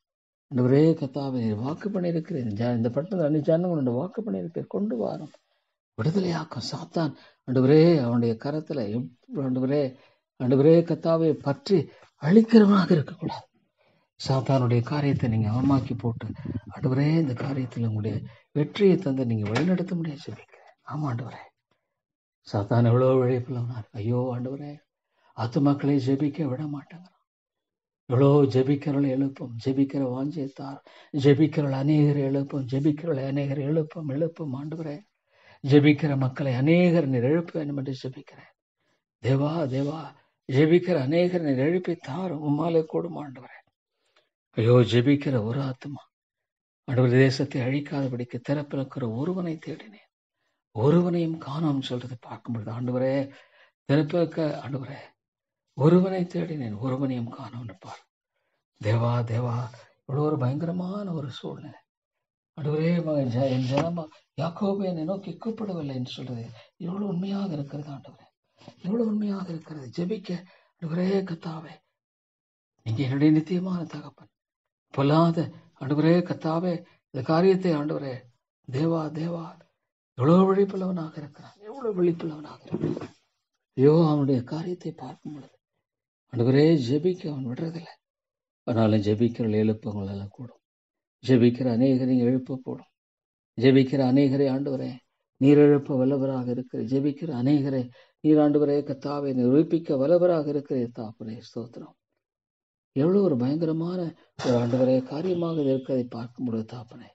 ஆண்டவரே கத்தாவே நீர் வாக்கு பண்ணியிருக்கிறேன் ஜ- இந்த பட்டணத்தில் அன்னி ஜனங்களோட வாக்கு பண்ணியிருக்கிறேன் கொண்டு வாரும் விடுதலையாக்கும் சாத்தான் ஆண்டவரே அவனுடைய கரத்துல எப்- ஆண்டவரே ஆண்டவரே கத்தாவே பற்றி அழிக்கிறவனாக இருக்கக்கூடாது சாத்தானுடைய காரியத்தை நீங்க அவமாக்கி போட்டு ஆண்டவரே இந்த காரியத்தில் உங்களுடைய வெற்றியை தந்து நீங்க வழிநடத்த முடியாது ஜெபிக்கிறேன் ஆமா ஆண்டவரே சாத்தான் எவ்வளோ உழைப்புள்ளவனார் ஐயோ ஆண்டவரே ஆத்துமாக்களை ஜெபிக்க விட மாட்டாங்க எவ்வளோ ஜெபிக்கிறவளை எழுப்பும் ஜெபிக்கிற வாஞ்சியத்தார் ஜெபிக்கிறவள் அநேகர் எழுப்பும் ஜெபிக்கிறவளை அநேகர் எழுப்பும் எழுப்பும் ஆண்டவரே ஜெபிக்கிற மக்களை அநேகர் நீர் எழுப்ப வேண்டும் என்று ஜெபிக்கிறேன் தேவா தேவா ஜெபிக்கிற அநேகர் நீர் எழுப்பி தாரும் உம்மாலே கூடும் ஆண்டவரே ஐயோ ஜெபிக்கிற ஒரு ஆத்மா ஆண்டவர் தேசத்தை அழிக்காதபடிக்கு திறப்பிறக்கிற ஒருவனை தேடினேன் ஒருவனையும் காணோம் சொல்றதை பார்க்கும் பொழுது ஆண்டவரே திறப்பிறக்க ஆண்டவரே ஒருவனை தேடினேன் ஒருவனையும் காணோம்னு பார் தேவா தேவா இவ்வளோ ஒரு பயங்கரமான ஒரு சூழ்நிலை ஆண்டவரே மகன் ஜ- என் ஜனமா யாக்கோபு என்னை நோக்கி கூப்பிடவில்லை என்று சொல்றது எவ்வளவு உண்மையாக இருக்கிறது ஆண்டவரே எவ்வளவு உண்மையாக இருக்கிறது ஜெபிக்க ஆண்டவரே கத்தாவே நீங்க என்னுடைய நித்தியமான தகப்பன் பொல்லாத ஆண்டவரே கத்தாவே இந்த காரியத்தை ஆண்டவரே தேவா தேவா எவ்வளவு விழிப்புள்ளவனாக இருக்கிறான் எவ்வளவு விழிப்புள்ளவனாக இருக்கிறான் ஐயோ அவனுடைய காரியத்தை பார்க்கும் பொழுது ஆண்டவரே ஜெபிக்க அவன் விடுறதில்லை ஆனாலும் ஜெபிக்கிற எழுப்பங்கள் கூடும் ஜெபிக்கிற அநேகரை எழுப்ப போடும் ஜெபிக்கிற அநேகரை ஆண்டவரே நீர் எழுப்ப வல்லவராக இருக்கிற ஜெபிக்கிற அநேகரை நீர் ஆண்டவரே கத்தாவை நிரூபிக்க வல்லவராக இருக்கிற தாப்பனே ஸ்தோத்திரம் எவ்வளவு ஒரு பயங்கரமான ஒரு ஆண்டவரே காரியமாக இது இருக்கிறதை பார்க்கும் பொழுது தாப்பனே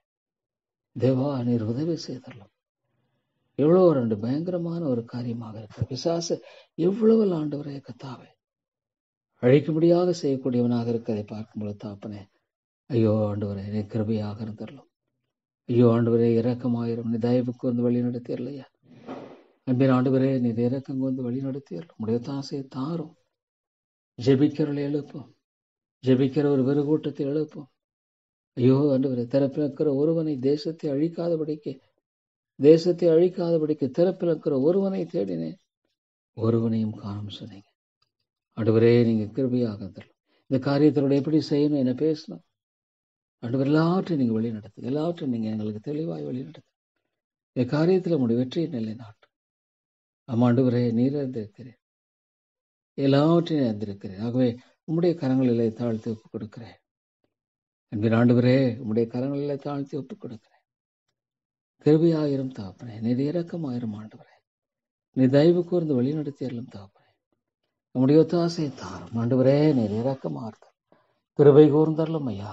தேவா நீர் உதவி செய்தரலாம் எவ்வளவு ஒரு ரெண்டு பயங்கரமான ஒரு காரியமாக இருக்கிற பிசாசு எவ்வளவு ஆண்டவரே கத்தாவே அழைக்க முடியாத செய்யக்கூடியவனாக இருக்கிறதை பார்க்கும் பொழுது தாப்பனே ஐயோ ஆண்டவரே நீ கிருபையாக இருந்தரலாம் ஐயோ ஆண்டவரே இரக்கமாயிரும் நீ தயவு கூர்ந்து வழி நடத்தியர்லையா அன்பின் ஆண்டவரே நீ இறக்கம் கொண்டு வழி நடத்தியர் உடைய தாசையை தாரும் ஜெபிக்கிறவளை எழுப்பும் ஜெபிக்கிற ஒரு வெறு கூட்டத்தை எழுப்பும் ஐயோ ஆண்டவரே திறப்பிழக்கிற ஒருவனை தேசத்தை அழிக்காதபடிக்கு தேசத்தை அழிக்காதபடிக்கு திறப்பிழக்கிற ஒருவனை தேடினேன் ஒருவனையும் காணும் சொன்னீங்க ஆண்டவரே நீங்க கிருபையாக தரலாம் இந்த காரியத்தோட எப்படி செய்யணும் என்ன பேசணும் ஆண்டவர் எல்லாவற்றையும் நீங்க வழி நடத்துங்க எல்லாவற்றையும் நீங்க எங்களுக்கு தெளிவாய் வழி நடத்துங்க இந்த காரியத்துல உங்களுடைய வெற்றியை நிலை நாட்டும் ஆமா ஆண்டவரே நீர் இருந்திருக்கிறேன் எல்லாவற்றையும் இருந்திருக்கிறேன் ஆகவே உம்முடைய கரங்களிலே தாழ்த்தி ஒப்புக் கொடுக்கிறேன் அன்பின் ஆண்டவரே உம்முடைய கரங்களிலே தாழ்த்தி ஒப்புக் கொடுக்கிறேன் கிருபையாயிரும் தாப்பனே நீர் இரக்கமாயிரும் ஆண்டவரே நீ தயவு கூர்ந்து வழி நடத்தியறலும் தாப்பனே உம்முடைய ஒத்தாசையை தாரும் ஆண்டவரே நீர் இரக்கமாறுதல் கிருபை கூர்ந்தரலும் ஐயா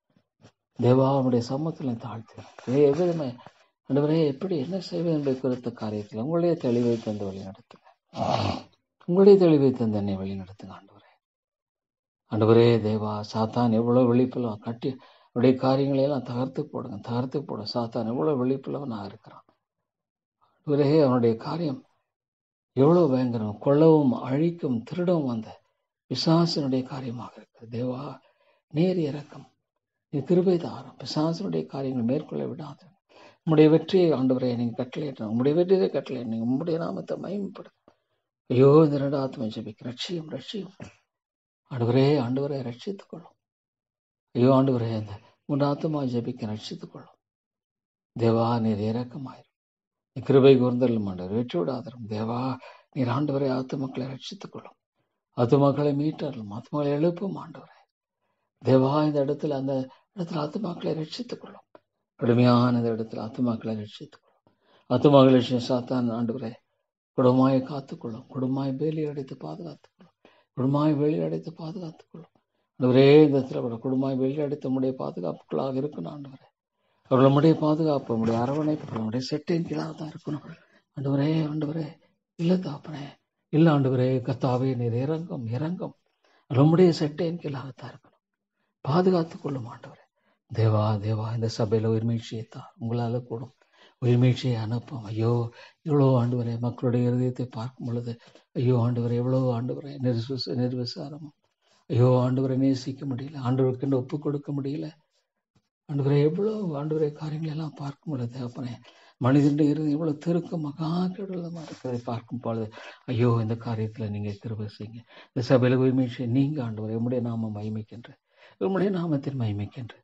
தேவா உம்முடைய சமூகத்தில் தாழ்த்து எவ்விதமே ஆண்டவரே எப்படி என்ன செய்வது என்பதை குறித்த காரியத்தில் உங்களுடைய தெளிவை தந்து வழி நடத்துங்க உங்களுடைய தெளிவை தந்து என்னை வழி நடத்துங்க ஆண்டவரே ஆண்டவரே தேவா சாத்தான் எவ்வளவு விழிப்புலாம் கட்டி அவருடைய காரியங்களை எல்லாம் தகர்த்து போடுங்க தகர்த்து போட சாத்தான் எவ்வளவு விழிப்புள்ளவனாக இருக்கிறான் ஆண்டவரே அவனுடைய காரியம் எவ்வளவு பயங்கரம் கொல்லவும் அழிக்கும் திருடவும் வந்த பிசாசனுடைய காரியமாக இருக்கு தேவா நேர் இறக்கம் நீ கிருபை தாரம் பிசாசனுடைய காரியங்கள் மேற்கொள்ள விடாது உம்முடைய வெற்றியை ஆண்டவரை நீங்க கட்டளையிட்ட உம்முடைய வெற்றியை கட்டளை நீங்க உம்முடைய நாமத்தை மயமப்படுத்த ஐயோ இந்த ரெண்டு ஆத்மா ஜெபிக்க ரட்சியும் ரட்சியும் ஆண்டவரே ஆண்டவரை ரட்சித்துக் கொள்ளும் ஐயோ ஆண்டவரே அந்த உன் ஆத்மா ஜெபிக்க ரட்சித்துக் கொள்ளும் தேவா நீர் இறக்கமாயிரும் நீ கிருபை கூர்ந்தல்லும் ஆண்டவர் வெற்றி விடாதரும் தேவா நீர் ஆண்டவரை ஆத்துமக்களை ரட்சித்துக் கொள்ளும் ஆத்துமக்களை மீட்டரலும் ஆத்துமக்களை எழுப்பும் ஆண்டவரே தேவா இந்த இடத்துல அந்த இடத்துல ஆத்துமாக்களை ரட்சித்துக் கொள்ளும் கடுமையான இந்த இடத்துல ஆத்துமாக்களை ரட்சித்துக் கொள்ளும் ஆத்துமாக்களை ரட்சி- சாத்தான் ஆண்டவரே குடும்பமாய் காத்துக்கொள்ளும் குடும்பமாய் வேலி அடைத்து பாதுகாத்துக் கொள்ளும் குடும்பமாய் வெளி அடைத்து பாதுகாத்துக் கொள்ளும் ஆண்டவரே இந்த இடத்துல கூட குடும்பமாய் வெளி அடைத்து உடைய பாதுகாப்புகளாக இருக்கணும் ஆண்டவரே அவர்கள் நம்முடைய பாதுகாப்பு நம்முடைய அரவணைப்பு நம்முடைய செட்டின் கீழாக தான் இருக்கணும் ஆண்டவரே ஆண்டவரே இல்ல தாப்பனே இல்ல ஆண்டவரே கத்தாவே நீர் இறங்கும் இறங்கும் நம்முடைய செட்டின் கீழாகத்தான் இருக்கணும் பாதுகாத்துக் கொள்ளும் ஆண்டவரே தேவா தேவா இந்த சபையில உயிர்மீழ்ச்சியை தான் உங்களால கூடும் உயிர்மீழ்ச்சியை அனுப்பும் ஐயோ இவ்வளோ ஆண்டவரே மக்களுடைய இருதயத்தை பார்க்கும் பொழுது ஐயோ ஆண்டவரே எவ்வளோ ஆண்டவரே நிர்விச நிர்விசாரமும் ஐயோ ஆண்டவரை நேசிக்க முடியல ஆண்டவருக்குன்னு ஒப்பு கொடுக்க முடியல ஆண்டவரே எவ்வளவு ஆண்டவரே காரியங்கள் எல்லாம் பார்க்கும் பொழுது அப்பனே மனிதனுடைய இறுதி எவ்வளவு திருக்கம் மகா கெடுதலமா இருக்கிறதை பார்க்கும் பொழுது ஐயோ இந்த காரியத்துல நீங்க கிருபை செய்யுங்க இந்த சபையில உரிமையை நீங்க ஆண்டவரே உம்முடைய நாமம் மகிமைக்கின்ற உம்முடைய நாமத்தில் மகிமைக்கின்ற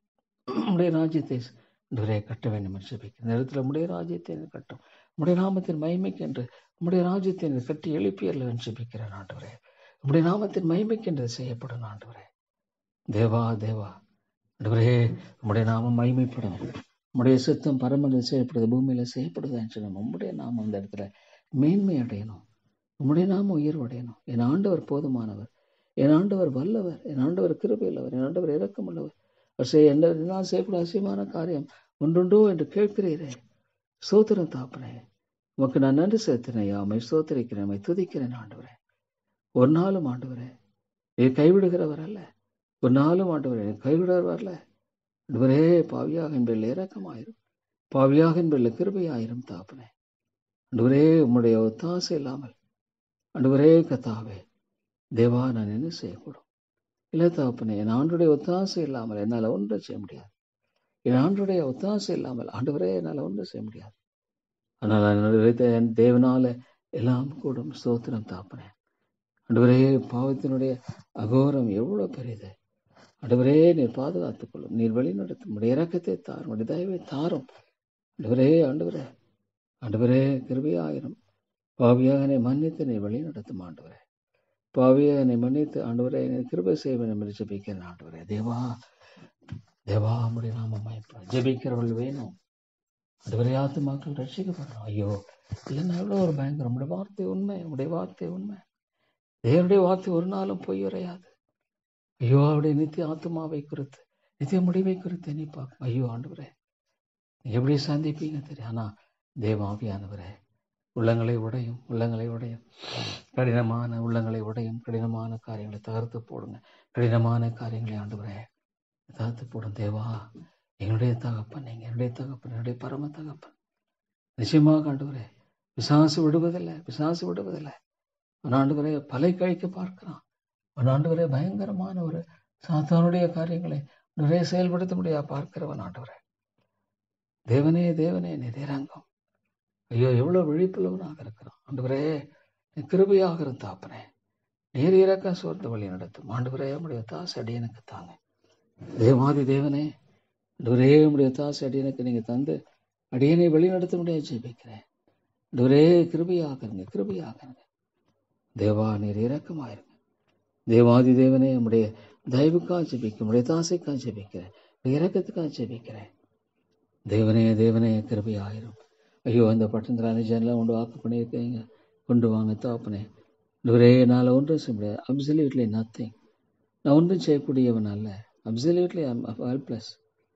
உடைய ராஜ்யத்தை ஆண்டவரே கட்ட வேண்டும் என்று ஜெபிக்கிறேன் இந்த இடத்துல உடைய ராஜ்யத்தை எனக்கு கட்டும் உடைய நாமத்தின் மகிமைக்கு என்று உடைய ராஜ்யத்தை எனக்கு கட்டி எழுப்பியல்ல என்று ஜெபிக்கிறேன் ஆண்டவரே உடைய நாமத்தின் மகிமைக்கு என்று செய்யப்படும் ஆண்டவரே தேவா தேவா ஆண்டவரே உம்முடைய நாமம் மகிமைப்படும் உம்முடைய சித்தம் பரமனில் செய்யப்படுது பூமியில செய்யப்படுது என்று நம்ம உம்முடைய நாமம் அந்த இடத்துல மேன்மை அடையணும் உம்முடைய நாமம் உயர்வு அடையணும் என் ஆண்டவர் போதுமானவர் என் ஆண்டவர் வல்லவர் என் ஆண்டவர் கிருபையுள்ளவர் என் ஆண்டவர் இரக்கமுள்ளவர் அவர் செய்ய என்ன நான் செய்யக்கூடிய அசியமான காரியம் ஒன்றுண்டோ என்று கேட்கிறீரே சோத்திரம் தாப்பனே உமக்கு நான் நன்றி செலுத்தினேன் அம்மை சோத்தரிக்கிறேன் அம்மை துதிக்கிறேன் ஆண்டவரே ஒரு நாளும் ஆண்டவரே நீர் கைவிடுகிறவர் அல்ல ஒரு நாளும் ஆண்டவரே நீர் கைவிடுகிறவர் அல்ல ஆண்டவரே பாவியாக என்பதில் இரக்கமாயிரும் பாவியாக என்பதில் கிருபையாயிரும் தாப்பனே ஆண்டவரே உம்முடைய ஒத்தாசை இல்லாமல் ஆண்டவரே கத்தாவே தேவா நான் என்ன செய்யக்கூடும் இல்லை தாப்பனே என் ஆண்டுடைய ஒத்தாசை இல்லாமல் என்னால் ஒன்றும் செய்ய முடியாது என் ஆண்டுடைய ஒத்தாசை இல்லாமல் ஆண்டவரே என்னால் ஒன்றும் செய்ய முடியாது ஆனால் என்னுடைய என் தேவனால எல்லாம் கூடும் ஸ்தோத்திரம் தாப்பனே ஆண்டவரே பாவத்தினுடைய அகோரம் எவ்வளவு பெரியது ஆண்டவரே நீர் பாதுகாத்துக் கொள்ளும் நீர் வழி நடத்தும் உடைய இறக்கத்தை தாரும் உடைய தயவை தாரும் ஆண்டவரே ஆண்டவரே ஆண்டவரே கிருபையாயிரும் பாவியாக என்னை மன்னித்து நீ வழி நடத்தும் ஆண்டவரே பாவியாக என்னை மன்னித்து ஆண்டவரே என்னை கிருபை செய்வேன் என்று ஜெபிக்கிறேன் ஆண்டவரே தேவா தேவா உடைய நாம மயப்படும் ஜெபிக்கிறவர்கள் வேணும் ஆண்டவரே ஆத்துமாக்கள் ரட்சிக்கப்படணும் ஐயோ இல்லைன்னா எவ்வளோ ஒரு பயங்கரம் உடைய வார்த்தை உண்மை உடைய வார்த்தை உண்மை தேவனுடைய வார்த்தை ஒரு நாளும் பொய் உரையாது ஐயோ அவருடைய நித்திய ஆத்மாவை குறித்து நித்திய முடிவை குறித்து நீ பார்க்கும் ஐயோ ஆண்டவரே நீ எப்படி சந்திப்பீங்க தெரியும் ஆனா தேவாவியானவரே உள்ளங்களை உடையும் உள்ளங்களை உடையும் கடினமான உள்ளங்களை உடையும் கடினமான காரியங்களை தகர்த்து போடுங்க கடினமான காரியங்களை ஆண்டவரே தகர்த்து போடும் தேவா எங்களுடைய தகப்பன் நீங்க என்னுடைய தகப்பன் என்னுடைய பரம தகப்பன் நிச்சயமாக ஆண்டவரே பிசாசு விடுவதில்லை பிசாசு விடுவதில்லை அவன் ஆண்டவரே பலை கழிக்க பார்க்கிறான் அவன் ஆண்டவரே பயங்கரமான ஒரு சாத்தானுடைய காரியங்களை நிறைய செயல்படுத்த முடியா பார்க்கிறவன் ஆண்டவரே தேவனே தேவனே நிதிரங்கம் ஐயோ எவ்வளவு விழிப்புள்ளவனாக இருக்கிறான் ஆண்டவரே நீ கிருபையாக இருந்தாப்பனே நேர் இறக்க சோர்ந்த வழி நடத்தும் ஆண்டவரே உடைய தாசு அடியனுக்கு தாங்க தேவாதி தேவனே ஆண்டவரே உடைய தாசு அடியனுக்கு நீங்க தந்து அடியனை வழி நடத்த முடியாது ஜெபிக்கிறேன் ஆண்டவரே கிருபையாக இருங்க கிருபையாக இருங்க தேவா நீர் இறக்கமாயிருங்க தேவாதி தேவனே உம்முடைய தயவுக்காக ஜெபிக்க உடைய தாசைக்காக ஜெபிக்கிறேன் இறக்கத்துக்காக ஜெபிக்கிறேன் தேவனே தேவனே கிருபை ஆயிரும் ஐயோ அந்த பட்டணத்தில் அனுஜன்லாம் கொண்டு வாக்கு பண்ணியிருக்கீங்க கொண்டு வாங்க தாப்பனே ஒரே என்னால் ஒன்றும் செய்ய முடியாது அப்சல்யூட்லி நத்திங் நான் ஒன்றும் செய்யக்கூடியவன் அல்ல அப்சல்யூட்லி ஹெல்ப்லெஸ்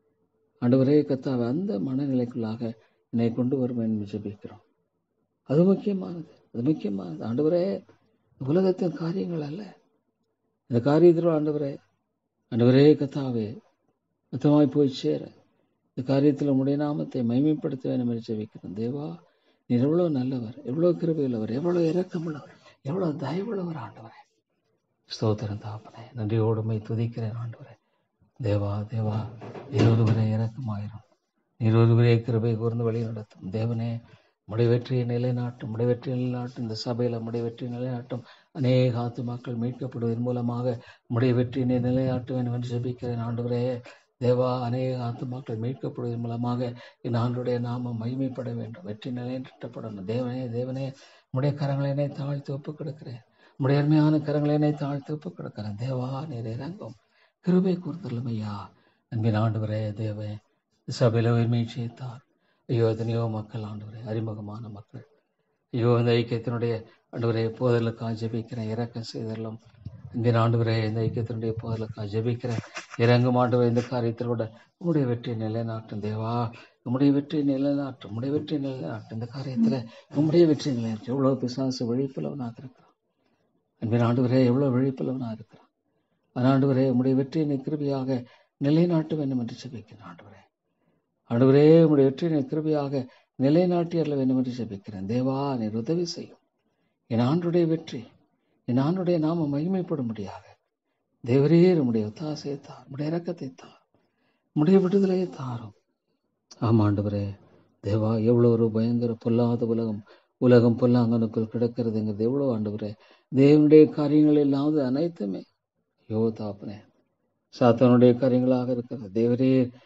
ஆண்டவரே கத்தாவை அந்த மனநிலைக்குள்ளாக என்னை கொண்டு வரும் என்று ஜெபிக்கிறோம் அது முக்கியமானது அது முக்கியமானது ஆண்டவரே உலகத்தின் காரியங்கள் அல்ல இந்த காரியத்தில் ஆண்டவரே ஆண்டவரே கத்தாவே மொத்தமாய் போய் சேர இந்த காரியத்தில் உம்முடைய நாமத்தை மைமைப்படுத்த வேண்டும் என்று ஜெபிக்கிறோம் தேவா நீர் எவ்வளவு நல்லவர் எவ்வளவு கிருபையுள்ளவர் எவ்வளவு இரக்கமுள்ளவர் எவ்வளவு தயவுள்ளவர் ஆண்டவரே ஸ்தோத்திரம் தாப்பனே நன்றியோடுமை துதிக்கிறேன் ஆண்டவரே தேவா தேவா நீர் ஒருவரே இறக்கமாயிரும் நீர் ஒருவரே கிருபை கூர்ந்து வழி நடத்தும் தேவனே உடைய வெற்றியை நிலைநாட்டும் உடைய வெற்றியை நிலைநாட்டும் இந்த சபையில் உடைய வெற்றியை நிலைநாட்டும் அநேக ஆத்துமாக்கள் மீட்கப்படுவதன் மூலமாக உடைய வெற்றியினை நிலைநாட்ட வேண்டும் என்று ஜெபிக்கிறேன் ஆண்டவரே தேவா அநேக ஆத்துமாக்கள் மீட்கப்படுவதன் மூலமாக என் ஆண்டுடைய நாமம் மகிமைப்பட வேண்டும் வெற்றி நிலைநாட்டப்படணும் தேவனே தேவனே உடைய கரங்களினை தாழ்த்தி ஒப்புக் கொடுக்கிறேன் உடைய அருமையான கரங்களினை தாழ்த்தி ஒப்புக் கொடுக்கிறேன் தேவா நீர் இறங்கும் கிருபை கூர்த்தலும் ஐயா அன்பின் ஆண்டவரே தேவே சபையில் உரிமை செய்தார் ஐயோ எத்தனையோ மக்கள் ஆண்டவரே அறிமுகமான மக்கள் ஐயோ இந்த ஐக்கியத்தினுடைய ஆண்டவரே போதலுக்காக ஜெபிக்கிறேன் இறக்கம் செய்தலும் இந்த ஆண்டவரே இந்த ஐக்கியத்தினுடைய போதலுக்காக ஜெபிக்கிறேன் இறங்கும் ஆண்டவரே இந்த காரியத்தில் கூட உம்முடைய வெற்றி நிலைநாட்டும் தேவா உம்முடைய வெற்றி நிலைநாட்டும் உம்முடைய வெற்றி நிலைநாட்டும் இந்த காரியத்தில் உம்முடைய வெற்றி நிலைநாட்டும் எவ்வளோ பிசாசு விழிப்புள்ளவனாக இருக்கிறான் அன்பின் ஆண்டவரே எவ்வளோ விழிப்புள்ளவனாக இருக்கிறான் ஆண்டவரே உம்முடைய வெற்றியினை கிருபியாக நிலைநாட்ட வேண்டும் என்று ஜெபிக்கிறேன் ஆண்டவரே ஆண்டவரே உம்முடைய வெற்றியினை கிருபியாக நிலைநாட்டி அருள வேண்டும் என்று ஜெபிக்கிறேன் தேவா நீர் உதவி செய்யும் என் ஆண்டுடைய வெற்றி என் ஆண்டுடைய நாம மகிமைப்படும்படியாக தேவரே உம்முடைய ஒத்தாசையை தார் உம்முடைய இறக்கத்தை தார் உம்முடைய விடுதலையை தாரும் ஆமாண்டவரே தேவா எவ்வளோ ஒரு பயங்கர பொல்லாத உலகம் உலகம் பொல்லாங்கனுக்குள் கிடக்கிறதுங்கிறது எவ்வளோ ஆண்டவரே தேவனுடைய காரியங்கள் இல்லாத அனைத்துமே யோ தாப்பனே சாத்தானுடைய காரியங்களாக இருக்கிறது தேவரே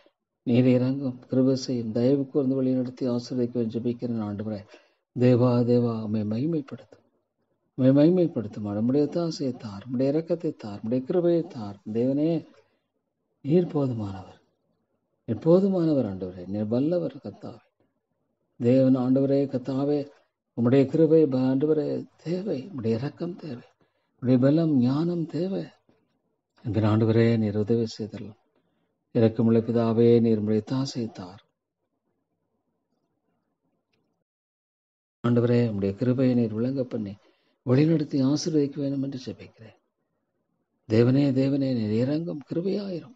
நீர் இறங்கும் கிருபை செய்யும் தயவு கூர்ந்து வழி நடத்தி ஆசிரியக்க ஜெபிக்கிறேன் ஆண்டவரே தேவா தேவா உம்மை மகிமைப்படுத்தும் உம்மை மகிமைப்படுத்தும் நம்முடைய தாசையை தார் நம்முடைய இரக்கத்தை தார் நம்முடைய கிருபையை தார் தேவனே நீர் போதுமானவர் நீர் போதுமானவர் ஆண்டவரே நீர் வல்லவர் கத்தாவே தேவன் ஆண்டவரே கத்தாவே உம்முடைய கிருபை ப- ஆண்டவரே தேவை உம்முடைய இரக்கம் தேவை உம்முடைய பலம் ஞானம் தேவை என்கிற ஆண்டவரே நீர் உதவி செய்தரலாம் இரக்கமுள்ள பிதாவே நீர் உம்முடைய தாசை தார் ஆண்டவரே உம்முடைய கிருபையை நீர் விளங்க பண்ணி வழிநடத்தி ஆசீர்வதிக்க வேண்டும் என்று ஜெபிக்கிறேன் தேவனே தேவனே நீர் இறங்கும் கிருபையாயிரும்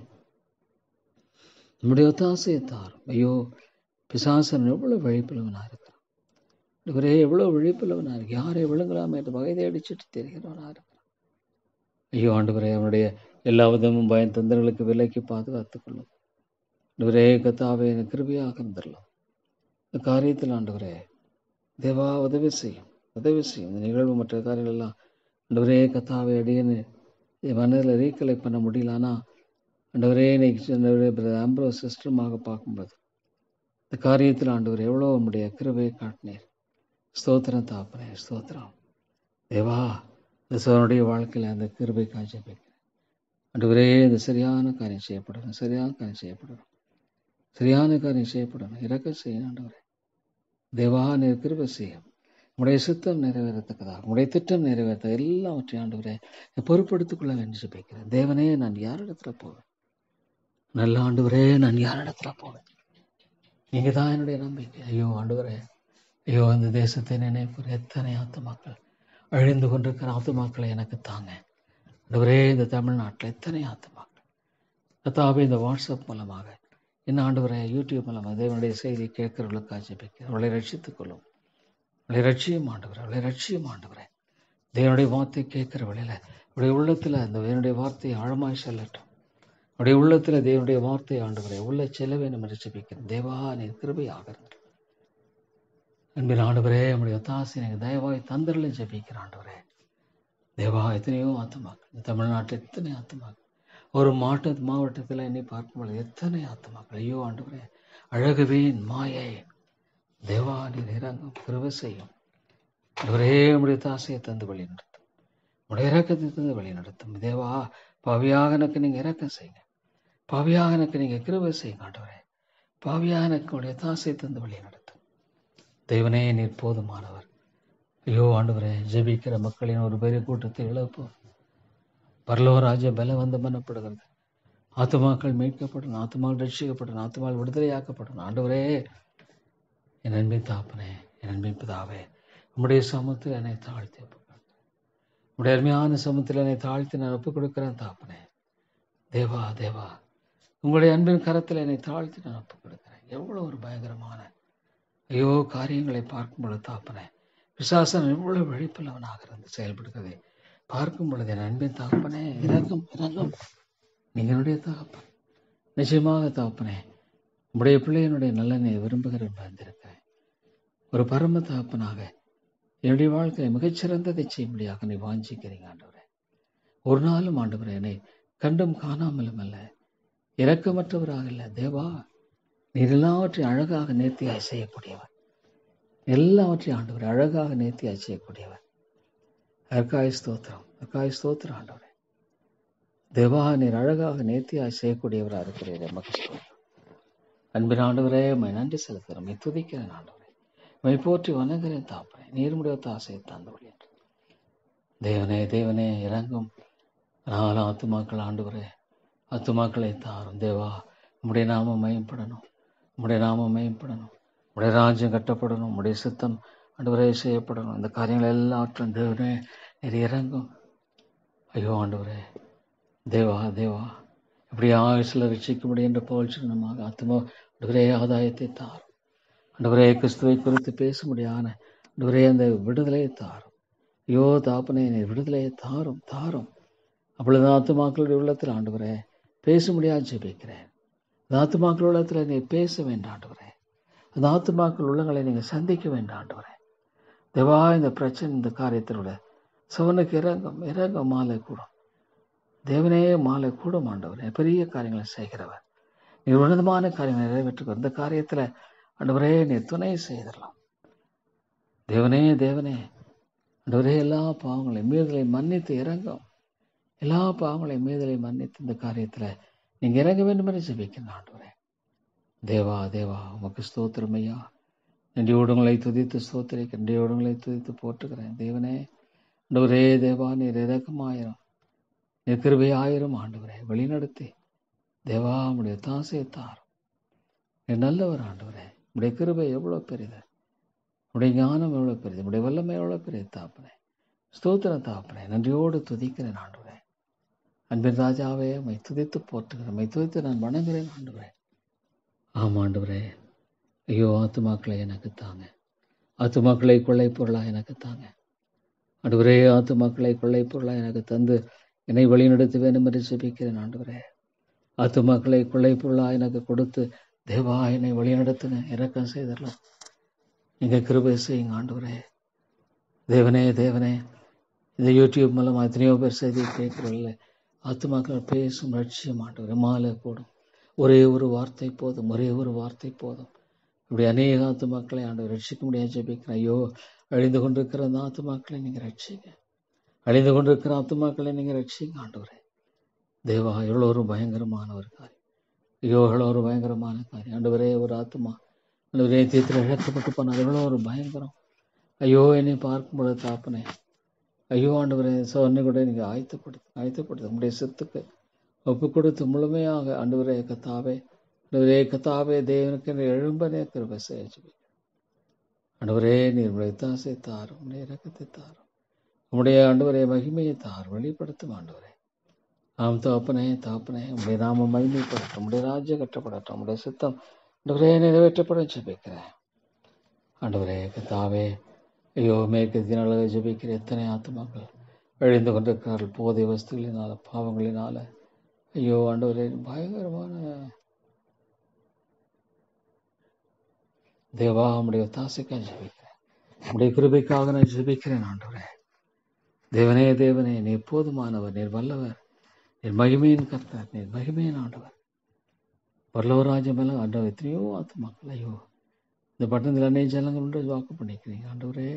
நம்முடைய ஒத்தாசையை தாரும் ஐயோ பிசாசன் எவ்வளவு விழிப்புள்ளவனா இருக்கிறான் இவரே எவ்வளவு விழிப்புள்ளவனா இருக்கு யாரை விழுங்கலாம் என்று வகை தேடிச்சிட்டு தெரிகிறவனா இருக்கிறான் ஐயோ ஆண்டவரே அவனுடைய எல்லா விதமும் பயம் தந்தர்களுக்கு விலைக்கு பாதுகாத்துக் கொள்ளும் ஆண்டவரே கத்தாவே எனக்கு கிருபையாக இருந்துடலாம் இந்த காரியத்தில் ஆண்டவரே தேவா உதவி செய்யும் உதவி செய்யும் இந்த நிகழ்வு மற்ற காரியங்கள் எல்லாம் ஆண்டவரே கத்தாவே அடியேன்னு என் மனதில் ரீகலெக்ட் பண்ண முடியல ஆனால் ஆண்டவரே இன்னைக்கு ஆண்டவரே பிரதர் ஆம்ப்ரோ சிஸ்டமாக பார்க்கும்போது இந்த காரியத்தில் ஆண்டவர் எவ்வளோ உம்முடைய கிருபையை காட்டினீர் ஸ்தோத்திரம் தாப்பனே ஸ்தோத்திரம் தேவா இந்த சோனுடைய வாழ்க்கையில் அந்த கிருபை காட்சி வைக்கிறேன் ஆண்டவரே இந்த சரியான காரியம் செய்யப்படணும் சரியான காரியம் செய்யப்படணும் சரியான காரியம் செய்யப்படணும் இறக்க செய்யணும் ஆண்டவரே தேவா நீர் கிருபை செய்யும் உடைய சித்தம் நிறைவேறத்தக்கதாக உடைய திட்டம் நிறைவேற்ற எல்லாவற்றையும் ஆண்டவரே பொறுப்படுத்திக் கொள்ள வேண்டும் ஜெபிக்கிறேன் தேவனே நான் யாரிடத்துல போவேன் நல்ல ஆண்டவரே நான் யாரிடத்துல போவேன் நீங்க தான் என்னுடைய நம்பிக்கை ஐயோ ஆண்டவரே ஐயோ இந்த தேசத்தை நினைப்பு எத்தனை ஆத்துமாக்கள் அழிந்து கொண்டிருக்கிற ஆத்துமாக்களை எனக்கு தாங்க ஆண்டவரே இந்த தமிழ்நாட்டில் எத்தனை ஆத்துமாக்கள் கத்தாவே இந்த வாட்ஸ்அப் மூலமாக என்ன ஆண்டவரே யூடியூப் மூலமாக தேவனுடைய செய்தி கேட்கிறவர்களுக்காக ஜெபிக்கிறேன் அவளை ரட்சித்துக் கொள்ளும் அவளை ரட்சியம் ஆண்டவரே அவளை ரட்சியம் ஆண்டவரே தேவனுடைய வார்த்தை கேட்கிற வழியில அவருடைய உள்ளத்துல அந்த தேவனுடைய வார்த்தை ஆழமாய் செல்லட்டும் அவருடைய உள்ளத்துல தேவனுடைய வார்த்தை ஆண்டவரே உள்ள செல்ல வேண்டும் என்று ஜெபிக்கிறேன் தேவா நீ கிருபையாக இருந்தது அன்பின் ஆண்டவரே நம்முடைய தாசி எனக்கு தயவாய் தந்தரில் ஜெபிக்கிற ஆண்டவரே தேவா எத்தனையோ ஆத்துமாக்கள் இந்த தமிழ்நாட்டில் எத்தனை ஆத்துமாக்கள் ஒரு மாவட்ட மாவட்டத்தில் என்னை பார்க்கும்போது எத்தனை ஆத்துமாக்கள் ஐயோ ஆண்டவரே அழகுவேன் மாயை தேவா நீர் இறங்கும் கிருபை செய்யும் அவரே உடைய தாசையை தந்து வழி நடத்தும் உடைய இறக்கத்தை தந்து வழி நடத்தும் தேவா பாவியாக எனக்கு நீங்க இறக்கம் செய்யுங்க பாவியாக எனக்கு நீங்க கிருபை செய்யுங்க ஆண்டவரே பாவியாக எனக்கு உடைய தாசை தந்து வழி நடத்தும் தேவனே நீர் போதுமானவர் ஐயோ ஆண்டவரே ஜெபிக்கிற மக்களின் ஒரு பெரிய கூட்டத்தை இழப்போம் பரலோக ராஜ்ய பலவந்தம் பண்ணப்படுகிறது ஆத்துமாக்கள் மீட்கப்படணும் ஆத்துமாக்கள் ரட்சிக்கப்படணும் ஆத்துமாக்கள் விடுதலையாக்கப்படணும் ஆண்டவரே என் அன்பின் தாப்பனே என் அன்பின் பிதாவே உம்முடைய சமத்தில் என்னை தாழ்த்தி ஒப்புக்கொடுக்கிறேன். உம்முடைய அருமையான சமத்தில் என்னை தாழ்த்தி நான் ஒப்புக் கொடுக்கிறேன் தாப்பனே தேவா தேவா உங்களுடைய அன்பின் கரத்தில் என்னை தாழ்த்தி நான் ஒப்புக் கொடுக்கிறேன் எவ்வளோ ஒரு பயங்கரமான ஐயோ காரியங்களை பார்க்கும் பொழுது தாப்பனே விசாசன் எவ்வளவு விழிப்புள்ளவனாக இருந்து செயல்படுகிறதை பார்க்கும் பொழுது என் அன்பின் தாப்பனே இறங்கும் இறங்கும் நீங்க என்னுடைய தகப்பன் நிச்சயமாக தாப்பனே உம்முடைய பிள்ளையனுடைய நலனை விரும்புகிறேன் வந்திருக்கிறேன் ஒரு பரம தகப்பனாக என்னுடைய வாழ்க்கையை மிகச்சிறந்ததை செய்யும்படியாக நீ வாஞ்சிக்கிறீங்க ஆண்டவரே ஒரு நாளும் ஆண்டவரே என்னை கண்டும் காணாமலும் அல்ல இரக்கமற்றவராக இல்லை தேவா நீர் எல்லாவற்றையும் அழகாக நேர்த்தியாய் செய்யக்கூடியவர் எல்லாவற்றையும் ஆண்டவர் அழகாக நேர்த்தியாய் செய்யக்கூடியவர் அதற்காய் ஸ்தோத்திரம் அதற்காய் ஸ்தோத்திரம் ஆண்டவரே தேவா நீர் அழகாக நேர்த்தியாய் செய்யக்கூடியவராக இருக்கிறீர் எமக்கு ஸ்தோத்திரம் அன்பின் ஆண்டவரே உம்மை நன்றி செலுத்துகிறேன் உம்மை துதிக்கிறேன் ஆண்டவரே உம்மை போற்றி வணங்குகிறேன் தாப்பறேன் நீர் முடிய ஆசையை தந்தவழி என்று தேவனே தேவனே இறங்கும் நாலு ஆத்துமாக்கள் ஆண்டவரே ஆத்துமாக்களை தாரும் தேவா உம்முடைய நாமம் மயப்படணும் உம்முடைய நாமம் மயப்படணும் உம்முடைய ராஜ்யம் கட்டப்படணும் உம்முடைய சித்தம் ஆண்டவரே செய்யப்படணும் இந்த காரியங்கள் எல்லாவற்றும் தேவனே நீர் இறங்கும் ஐயோ ஆண்டவரே தேவா தேவா இப்படி ஆயுசில் ரட்சிக்க முடியும் என்ற போல் சின்னமாக ஆத்மா ஆண்டவரே ஆதாயத்தை தாரும் ஆண்டவரே கிறிஸ்துவை குறித்து பேச முடியான ஆண்டவரே அந்த விடுதலையை தாரும் ஐயோ தாப்பனே நீ விடுதலையை தாரும் தாரும் அப்பொழுது ஆத்துமாக்களுடைய உள்ளத்தில் ஆண்டவரே பேச முடியாது ஜெபிக்கிறேன் அந்த ஆத்துமாக்கள் உள்ளத்தில் நீ பேச வேண்டாம் ஆண்டவரே அந்த ஆத்துமாக்கள் உள்ளங்களை நீங்கள் சந்திக்க வேண்டாம் ஆண்டவரே தேவா இந்த பிரச்சனை இந்த காரியத்திலோட சவனுக்கு இறங்கும் இறங்கும் மாலை கூடும் தேவனே மாலை கூடும் ஆண்டவரே பெரிய காரியங்களை செய்கிறவர் நீர் உன்னதமான காரியம் நிறைவேற்றுக்கு இந்த காரியத்துல ஆண்டவரே நீர் துணை செய்திடலாம் தேவனே தேவனே ஆண்டவரே எல்லா பாவங்களையும் மீறுதலை மன்னித்து இறங்கும் எல்லா பாவங்களையும் மீறுதலை மன்னித்து இந்த காரியத்துல நீங்க இறங்க வேண்டும் என்று ஜெபிக்கிறேன் ஆண்டவரே தேவா தேவா உமக்கு ஸ்தோத்திரம் ஐயா நன்றியோடு உங்களை துதித்து ஸ்தோத்திரிக்க நன்றியோடு உங்களை துதித்து போற்றுகிறேன் தேவனே ஆண்டவரே தேவா நீர் இறக்கமாயிரம் நீர் கிருபை ஆயிரம் ஆண்டவரே வழிநடத்தி தேவா உடைய தாசை தாரும் நீர் நல்லவர் ஆண்டவரே உடைய கிருபை எவ்வளவு பெரிது உடைய ஞானம் எவ்வளவு பெரிது உடைய வல்லமை எவ்வளவு பெரியது தாப்பனே ஸ்தோத்திரம் தாப்பனே நன்றியோடு துதிக்கிறேன் ஆண்டவரே அன்பின் ராஜாவே உம்மை துதித்து போற்றுகிறேன் உம்மை துதித்து நான் வணங்குகிறேன் ஆண்டவரே ஆமாம் ஆண்டவரே ஐயோ ஆத்துமாக்களை எனக்கு தாங்க ஆத்துமாக்களை கொள்ளை பொருளா எனக்கு தாங்க ஆண்டவரே ஆத்துமாக்களை கொள்ளை பொருளா எனக்கு தந்து என்னை வழிநடத்த வேண்டும் என்று ஜெபிக்கிறேன் ஆண்டவரே ஆத்துமாக்களை கொள்ளை பொருளா எனக்கு கொடுத்து தேவா என்னை வழிநடத்துங்க இறக்கம் செய்தரலாம் நீங்க கிருபை செய்யுங்க ஆண்டவரே தேவனே தேவனே இந்த யூடியூப் மூலம் எத்தனையோ பேர் செய்தி கேட்கிறதில்ல ஆத்துமாக்கள் பேசும் லட்சியம் ஆண்டவரே மாலை போடும் ஒரே ஒரு வார்த்தை போதும் ஒரே ஒரு வார்த்தை போதும் இப்படி அநேக ஆத்துமாக்களை ஆண்டவர் ரட்சிக்க முடியாது ஜெபிக்கிறேன் ஐயோ அழிந்து கொண்டிருக்கிற அந்த ஆத்துமாக்களை நீங்க ரட்சிங்க அழிந்து கொண்டிருக்கிற ஆத்துமாக்களை நீங்க ரட்சிங்க ஆண்டவரே தேவா எவ்வளோ ஒரு பயங்கரமான ஒரு காரியம் ஐயோ எவ்வளோ ஒரு பயங்கரமான காரியம் ஆண்டவரே ஒரு ஆத்துமா ஆண்டவரே தீர்த்தில் இழக்கப்பட்டு போனால் எவ்வளோ ஒரு பயங்கரம் ஐயோ என்னை பார்க்கும்போது தாப்பனே ஐயோ ஆண்டவரே சொன்ன கூட நீங்கள் ஆயத்தப்படுத்து ஆயத்தப்படுத்து உங்களுடைய சொத்துக்கு ஒப்பு கொடுத்து முழுமையாக ஆண்டவரே கத்தாவே ஆண்டவரே கத்தாவே தேவனுக்கு என்னை எழும்பனே கிருபை செய்ய ஆண்டவரே நீர் உடைய தாசை தாரும் உடைய இறக்கத்தை தாரும் உம்முடைய ஆண்டவரே மகிமையை தார் வெளிப்படுத்தும் ஆண்டவரே ஆம் தாப்பனே தாப்பனே உடைய நாம மகிமைப்படட்டும் உடைய ராஜ்யம் கட்டப்படட்டும் உடைய சித்தம் ஆண்டவரே நிறைவேற்றப்பட ஜெபிக்கிறேன் ஆண்டவரே கத்தாவே ஐயோ மேற்கத்தினால ஜெபிக்கிற எத்தனை ஆத்துமாக்கள் அழிந்து கொண்டிருக்கிறார்கள் போதை வஸ்துகளினால பாவங்களினால ஐயோ ஆண்டவரே பயங்கரமான தேவா உம்முடைய தாசைக்காக ஜெபிக்கிறேன் உம்முடைய கிருபைக்காக நான் ஜெபிக்கிறேன் ஆண்டவரே தேவனே தேவனே நீர் போதுமானவர் நீர் வல்லவர் நீர் மகிமையின் கர்த்தர் நீர் மகிமையின் ஆண்டவர் பரலவராஜ்யம் எல்லாம் ஆண்டவர் எத்தனையோ ஆத்துமாக்கள் ஐயோ இந்த பட்டணத்தில் அநேக ஜனங்கள் உண்டு வாக்கு பண்ணிக்கிறீங்க ஆண்டவரே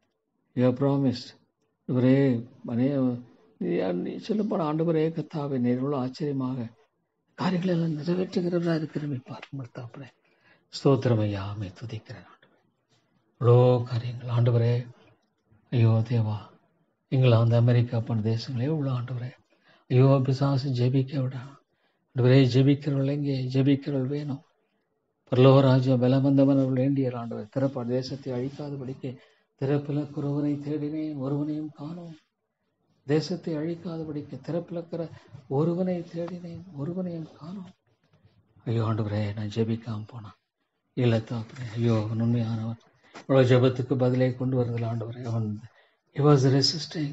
யூ ப்ராமிஸ் இவரே அநே சொல்லப்போன ஆண்டவரே கத்தாவே நேரில் ஆச்சரியமாக காரியங்களை எல்லாம் நிறைவேற்றுகிறவராக இருக்கிறமே பார்க்கும் தாப்பனே ஸ்தோத்திரம் ஐயா அமை துதிக்கிறேன் ஆண்டவரே இவ்வளோ காரியங்கள் ஆண்டவரே ஐயோ தேவா இங்கிலாந்து அமெரிக்கா போன்ற தேசங்களே உள்ள ஆண்டவரே ஐயோ பிசாசு ஜெபிக்க விடா ஆண்டவரே ஜெபிக்கிறவள் எங்கே ஜெபிக்கிறவள் வேணும் பரலோகராஜ்யம் பலவந்தவனவள் வேண்டிய ஆண்டவர் திறப்பாடு தேசத்தை அழிக்காதபடிக்கு திறப்பிலக்கு ஒருவனை தேடினேன் ஒருவனையும் காணோம் தேசத்தை அழிக்காதபடிக்கு திறப்பிலக்கிற ஒருவனை தேடினேன் ஒருவனையும் காணோம் ஐயோ ஆண்டவரே நான் ஜெபிக்காம போனான் இல்லை தாப்பரே ஐயோ அவன் உண்மையானவன் இவ்வளோ ஜெபத்துக்கு பதிலை கொண்டு வருதில்ல ஆண்டவரே அவன் he was resisting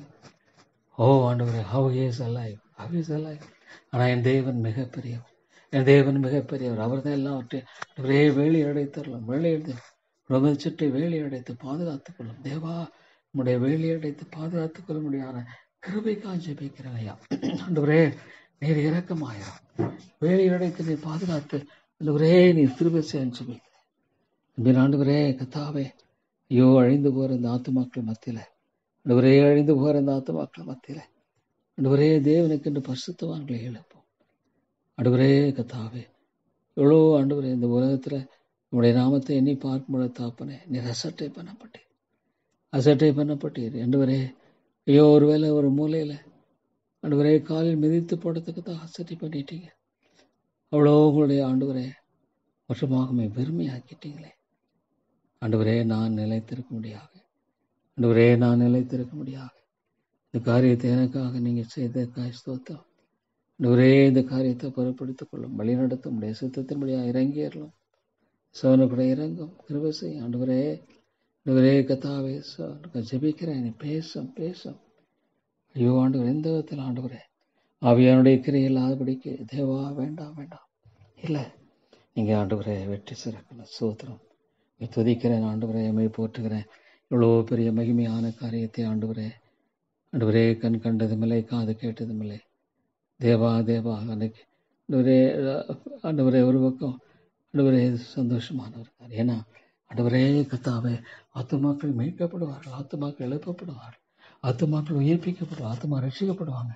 ஓ ஆண்டவரே how is alive how is alive ஆனால் என் தேவன் மிகப்பெரியவர் என் தேவன் மிகப்பெரியவர் அவர் தான் எல்லாவற்றையும் ஒரே வேலி அடைத்தரலாம் வேலி அடைத்து உலகச் சுற்றி வேலி அடைத்து பாதுகாத்துக் கொள்ளும் தேவா உம்முடைய வேலி அடைத்து பாதுகாத்துக் கொள்ள முடியாத கிருபைக்காக ஜெபிக்கிறேன் ஐயா ஆண்டவரே நீர் இறக்கமாயிரும் வேலி அடைத்து நீர் பாதுகாத்து ஆண்டவரே நீர் திரும்ப செய்ய ஜெபிக்கிறேன் ஆண்டவரே கத்தாவே ஐயோ அழிந்து போகிற இந்த ஆத்துமாக்கள் மத்தியில் ஆண்டவரே அழிந்து போகிற இந்த ஆத்துமாக்கள் மத்தியில் ஆண்டவரே தேவனுக்கு என்று பரிசுத்தவான்களை எழுப்போம் ஆண்டவரே கத்தாவே எவ்வளோ ஆண்டவரே இந்த உலகத்தில் உங்களுடைய நாமத்தை எண்ணி பார்க்கும்போது தாப்பனே நீர் அசட்டை பண்ணப்பட்டீர் அசட்டை பண்ணப்பட்டீர் ஆண்டவரே ஐயோ ஒருவேளை ஒரு மூலையில் ஆண்டவரே காலில் மிதித்து போடுறதுக்கு தான் அசட்டை பண்ணிட்டீங்க அவ்வளோ உங்களுடைய ஆண்டவரே வருஷமாகவே பெருமையாக்கிட்டீங்களே ஆண்டவரே நான் நிலைத்திருக்க முடியாது ஆண்டவரே நான் நிலைத்திருக்க முடியாது இந்த காரியத்தை எனக்காக நீங்கள் செய்ததற்காக ஸ்தோத்திரம் ஆண்டவரே இந்த காரியத்தை பொருட்படுத்திக் கொள்ளும் வழிநடத்த முடிய சித்தத்தின்படியாக இறங்கிடலாம் சோனு கூட இறங்கும் கிருபசை ஆண்டவரே ஆண்டவரே கத்தாவே சோனுக்கு ஜெபிக்கிறேன் நீ பேசும் பேசும் ஐயோ ஆண்டவர் எந்த விதத்தில் ஆண்டவரே ஆவியானுடைய கிரை இல்லாதபடிக்கு தேவா வேண்டாம் வேண்டாம் இல்லை நீங்கள் ஆண்டவரே வெற்றி சிறக்கணும் சோத்திரம் நீ துதிக்கிறேன் ஆண்டவரே எம்மை போற்றுகிறேன் இவ்வளோ பெரிய மகிமையான காரியத்தை ஆண்டவரே ஆண்டவரே கண் கண்டதுமில்லை காது கேட்டதுமில்லை தேவா தேவா அன்னைக்கு ஆண்டவரே ஆண்டவரே ஒரு பக்கம் ஆண்டவரே சந்தோஷமானவர் இருக்கார் ஏன்னா ஆண்டவரே கத்தாவே ஆத்துமாக்கள் மீட்கப்படுவார்கள் ஆத்துமாக்கள் எழுப்பப்படுவார்கள் ஆத்துமாக்கள் உயிர்ப்பிக்கப்படுவார் ஆத்துமா ரட்சிக்கப்படுவாங்க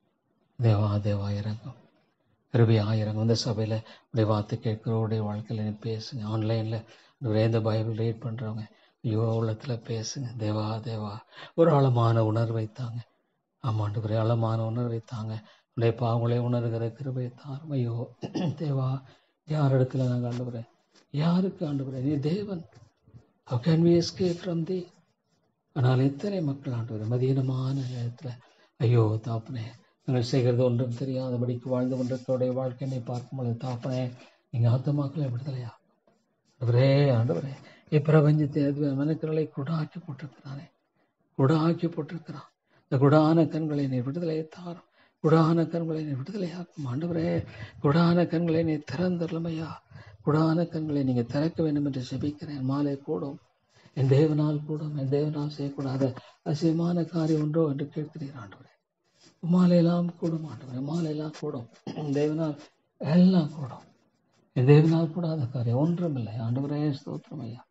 தேவா தேவா இறங்கும் கிருபி ஆயிரங்கம் இந்த சபையில் உடைய வார்த்தை கேட்கிறவருடைய வாழ்க்கையில் நீ பேசுங்க ஆன்லைனில் ஒரே இந்த பைபிள் ரீட் பண்ணுறவங்க ஐயோ உள்ளத்தில் பேசுங்க தேவா தேவா ஒரு ஆழமான உணர்வை தாங்க ஆமாண்டு ஒரு ஆழமான உணர்வை தாங்க உடைய பாவங்களை உணர்கிற கிருபை தாரும் ஐயோ தேவா யார் இடத்துல நாங்கள் ஆண்டுகிறேன் யாருக்கு ஆண்டுகிறேன் நீ தேவன் how can we escape from thee ஆனால் எத்தனை மக்கள் ஆண்டு மதியனமான நேரத்தில் ஐயோ தாப்பனே நாங்கள் செய்கிறது ஒன்றும் தெரியாதபடிக்கு வாழ்ந்து கொண்டிருக்கவுடைய வாழ்க்கையை பார்க்கும் பொழுது தாப்பனே நீங்கள் ஆத்தமாக்களை விடுதலையா ஆண்டவரே ஆண்டவரே இப்பிரபஞ்சத்தை மனுக்களை குடாக்கி போட்டிருக்கிறானே குடாக்கி போட்டிருக்கிறான் இந்த குடான கண்களை நீ விடுதலையை தாரும் குடான கண்களை நீ விடுதலையாக்கும் ஆண்டவரே குடான கண்களை நீ திறந்தருளுமையா குடான கண்களை நீங்கள் திறக்க வேண்டும் என்று செபிக்கிறேன் மாலை கூடும் என் தேவனால் கூடும் என் தேவனால் செய்யக்கூடாத அசியமான காரியம் ஒன்றோ என்று கேட்கிறீர் ஆண்டவரே மாலையெல்லாம் கூடும் ஆண்டவரே மாலையெல்லாம் கூடும் என் தேவனால் எல்லாம் கூடும் என் தேவனால் கூடாத காரியம் ஒன்றும் இல்லை ஆண்டவரே ஸ்தோத்திரம் ஐயா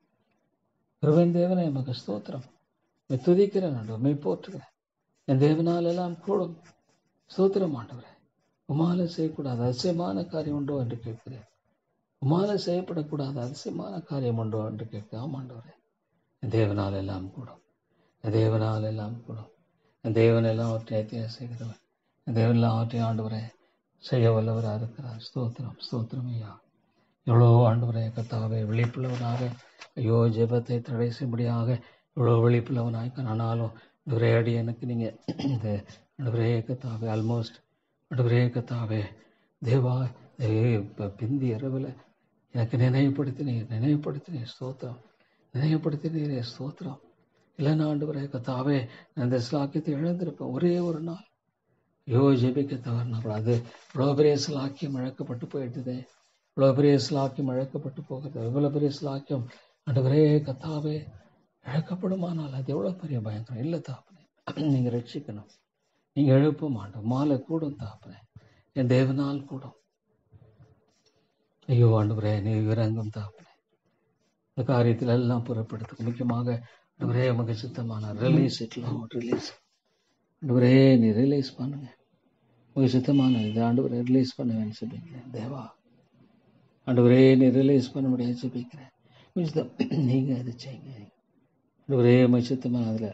கிருபன் தேவனே எமக்கு ஸ்தோத்திரம் மெய் துதிக்கிறேன் ஆண்டவர் மெய் போற்றுகிறேன் என் தேவனால் எல்லாம் கூடும் ஸ்தோத்திரம் ஆண்டவரே உமால செய்யக்கூடாத அதிசயமான காரியம் உண்டோ என்று கேட்கிறேன் உமால செய்யப்படக்கூடாத அதிசயமான காரியம் உண்டோ என்று கேட்க ஆமாண்டவரே என் தேவனால் எல்லாம் கூடும் என் தேவனால் எல்லாம் கூடும் என் தேவன் எல்லாவற்றையும் செய்கிறவர் என் தேவன் எல்லாவற்றையும் ஆண்டவரே செய்ய வல்லவராக இருக்கிறார் ஸ்தோத்திரம் ஸ்தோத்திரம் ஐயா எவ்வளோ ஆண்டவரே கத்தாவே விழிப்புள்ளவனாக ஐயோ ஜெபத்தை தடை செய்யும்படியாக இவ்வளோ விழிப்புள்ளவனாய் ஆனாலும் ஆண்டவரே அடி எனக்கு நீங்கள் இந்த ஆண்டவரே கத்தாவே ஆல்மோஸ்ட் ஆண்டவரே கத்தாவே தேவா இப்போ பிந்தி இரவில் எனக்கு நினைவுபடுத்தினீர் நினைவுபடுத்தினீர் ஸ்தோத்திரம் நினைவுபடுத்தினீரே ஸ்தோத்திரம் இல்லைன்னா ஆண்டவரே கத்தாவே நான் இந்த ஸ்லாக்கியத்தை இழந்திருப்பேன் ஒரே ஒரு நாள் ஐயோ ஜெபிக்க தவறினா அது இவ்வளோ பெரிய ஸ்லாக்கியம் இழக்கப்பட்டு போயிட்டுதே இவ்வளோ பெரிய ஸ்லாக்கியம் இழக்கப்பட்டு போகிறது இவ்வளோ பெரிய ஸ்லாக்கியம் ஆண்டவரே கத்தாவே இழக்கப்படுமானால் அது எவ்வளோ பெரிய பயங்கரம் இல்லை தாப்பனே நீங்கள் ரட்சிக்கணும் நீங்கள் எழுப்ப மாட்டோம் மாலை கூடும் தாப்பனே என் தேவனால் கூடும் ஐயோ ஆண்டவரே நீ இறங்கும் தாப்பனே இந்த காரியத்தில் எல்லாம் புறப்படுத்து முக்கியமாக ஆண்டவரே உமக்கு சித்தமான ரிலீஸ் இட்லாம் ரிலீஸ் ஆண்டவரே நீ ரிலீஸ் பண்ணுங்க உங்க சித்தமான இது ஆண்டவரே ரிலீஸ் பண்ணுவேன்னு சொல்லிக்கிறேன் தேவா ஆண்டவரே நீ ரிலீஸ் பண்ண முடியாது ஜெபிக்கிறேன் கொஞ்சம் நீங்கள் அதை செய்யுங்க ஆண்டவரே உங்க சித்தமான அதில்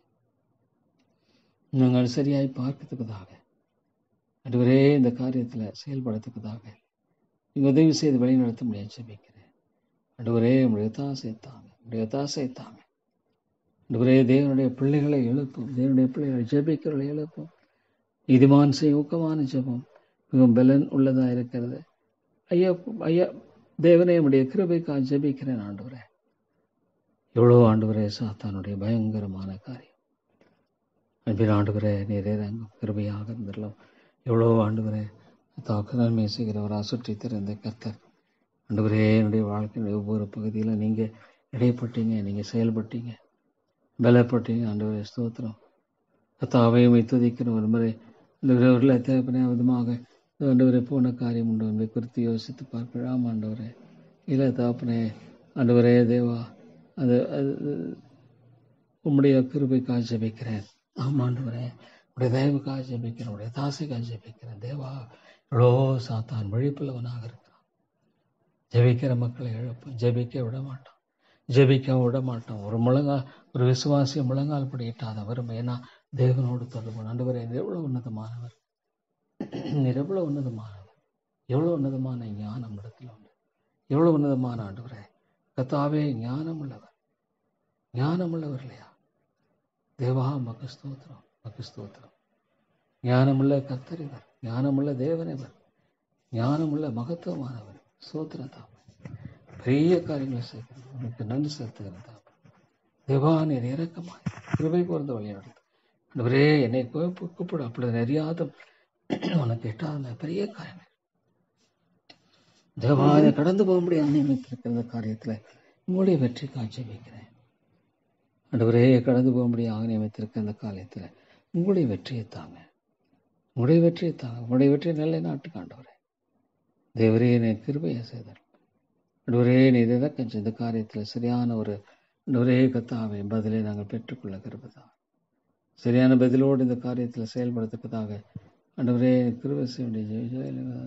நாங்கள் சரியாய் பார்க்கறதுக்குதாக ஆண்டவரே இந்த காரியத்தில் செயல்படுறதுக்குதாக நீங்கள் உதவி செய்து வழிநடத்த முடியாது ஜெபிக்கிறேன் ஆண்டவரே உங்களுடைய தாசை தாங்க உங்களுடைய தாசை தாங்க ஆண்டவரே தேவனுடைய பிள்ளைகளை எழுப்பும் தேவனுடைய பிள்ளைகளை ஜெபிக்கிறவர்களை எழுப்பும் நீதிமான் செய்ய ஊக்கமான ஜெபம் மிகவும் பலன் உள்ளதா இருக்கிறது ஐயா ஐயா தேவனே உடைய கிருபைக்காக ஜெபிக்கிறேன் ஆண்டவரே எவ்வளோ ஆண்டவரே சாத்தானுடைய பயங்கரமான காரியம் அன்பின் ஆண்டவரே நீர் இறங்கும் கிருபையாக இருந்துடலாம் எவ்வளோ ஆண்டவரே தாக்கு நன்மை செய்கிறவரா சுற்றி திறந்த கர்த்தர் ஆண்டவரே என்னுடைய வாழ்க்கையினுடைய ஒவ்வொரு பகுதியில் நீங்கள் இடைப்பட்டீங்க நீங்கள் செயல்பட்டீங்க பலப்பட்டீங்க ஆண்டவரே ஸ்தோத்திரம் கத்தாவையுமை துதிக்கிற ஒரு முறை இந்த தேவைப்பட விதமாக ஆண்டவரே போன காரியம் உண்டு என்பதை குறித்து யோசித்து பார்க்கலாம் ஆண்டவரே இல்லை தாப்பனே ஆண்டவரே தேவா அது அது உம்முடைய கிருபைக்காக ஜெபிக்கிறேன் ஆமாம் ஆண்டவரே உடைய தயவுக்காக ஜெபிக்கிறேன் உடைய தாசைக்காக ஜெபிக்கிறேன் தேவா எவ்வளோ சாத்தான் விழிப்புள்ளவனாக இருக்கிறான் ஜெபிக்கிற மக்களை இழப்போம் ஜெபிக்க விட மாட்டான் ஜெபிக்க விட மாட்டோம் ஒரு முழங்கா ஒரு விசுவாசிய முழங்கால் படியிட்டாத வரும் ஏன்னா தேவனோடு தொடர்பு ஆண்டவரே நீர் எவ்வளவு உன்னதமானவர் நீர் எவ்வளவு உன்னதமானவர் எவ்வளவு உன்னதமான ஞானம் இடத்துல உண்டு எவ்வளவு உன்னதமான ஆண்டவரே கத்தாவே ஞானம் உள்ளவர் ஞானம் உள்ளவர் இல்லையா தேவா மக்கு ஸ்தோத்திரம் மக்கு ஸ்தோத்திரம் ஞானமுள்ள கர்த்தரிவர் ஞானமுள்ள தேவனிவர் ஞானமுள்ள மகத்துவமானவர் ஸ்தோத்திரம் பெரிய காரியங்களை செய்கிறோம் உனக்கு நன்றி செலுத்துகிறதா தேவா நீர் இறக்கமாய் கிருபை கூர்ந்த வழி நடத்து ஆண்டவரே என்னை கூப்பு கூப்பிடு அப்படி அறியாத உனக்கு எட்டாத பெரிய காரியங்கள் தேவா இதை கடந்து போக முடியாது நியமித்திருக்கிற இந்த காரியத்தில் உங்களுடைய வெற்றி காட்சி வைக்கிறேன் ஆண்டவரே கடந்து போக முடியாது நியமித்திருக்கிற இந்த காரியத்தில் உங்களுடைய வெற்றியை தாங்க உங்களுடைய வெற்றியை தாங்க உங்களுடைய வெற்றியை நல்ல நாட்டுக்கு ஆண்டவரே தேவரே என்னை கிருபையை செய்தார் ஆண்டவரே நீ இறக்கம் இந்த காரியத்தில் சரியான ஒரு ஒரே கத்தாவை பதிலை நாங்கள் பெற்றுக்கொள்ள கிருபதான் சரியான பதிலோடு இந்த காரியத்தில் செயல்படுத்தக்கதாக ஆண்டவரே கிருபை செய்ய வேண்டிய ஜெய ஜெயலலிதா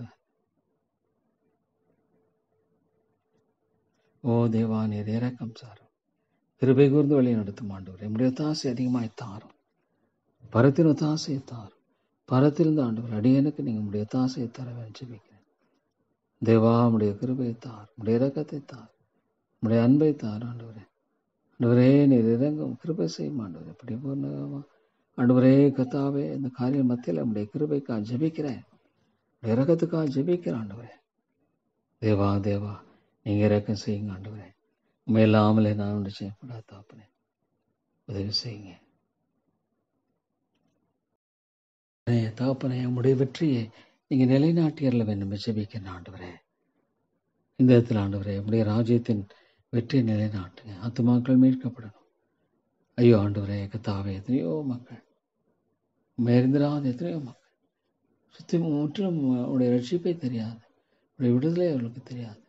ஓ தேவா நீர் இறக்கம் சாரும் கிருபை கூர்ந்து வழி நடத்தும் ஆண்டவர் என்னுடைய தாசை அதிகமாய் தாரும் பரத்தின் தாசையை தாரும் பரத்திலிருந்து ஆண்டவர் அடியனுக்கு நீங்கள் உடைய தாசையை தர வேண்டியிருக்கிறேன் தேவா உடைய கிருபையை தார் உடைய இறக்கத்தை தார் உடைய அன்பை தார் ஆண்டவரே ஆண்டவரே நீர் இறங்கும் கிருபை செய்யும் ஆண்டவர் எப்படி பூர்ணமா ஆண்டவரே கத்தாவே இந்த காரியம் மத்தியில் உடைய கிருபைக்காக ஜெபிக்கிறேன் உடைய இறக்கத்துக்காக ஜெபிக்கிறேன் ஆண்டவரே தேவா தேவா நீங்க இறக்கம் செய்யுங்க ஆண்டவரே உண்மை இல்லாமலே நான் ஒன்று செய்யப்படாத தாப்பனே உதவி செய்யுங்க தாப்பனே உங்களுடைய வெற்றியை நீங்க நிலைநாட்டியர்ல வேண்டும் ஜெபிக்கிறேன் ஆண்டவரே இந்த இடத்துல ஆண்டவரே உங்களுடைய ராஜ்யத்தின் வெற்றியை நிலைநாட்டுங்க ஆத்துமாக்கள் மீட்கப்படணும் ஐயோ ஆண்டவரே கத்தாவே எத்தனையோ மக்கள் மேறிந்திராத எத்தனையோ மக்கள் சுத்தி முற்றிலும் உடைய ரட்சிப்பை தெரியாது உடைய விடுதலை அவர்களுக்கு தெரியாது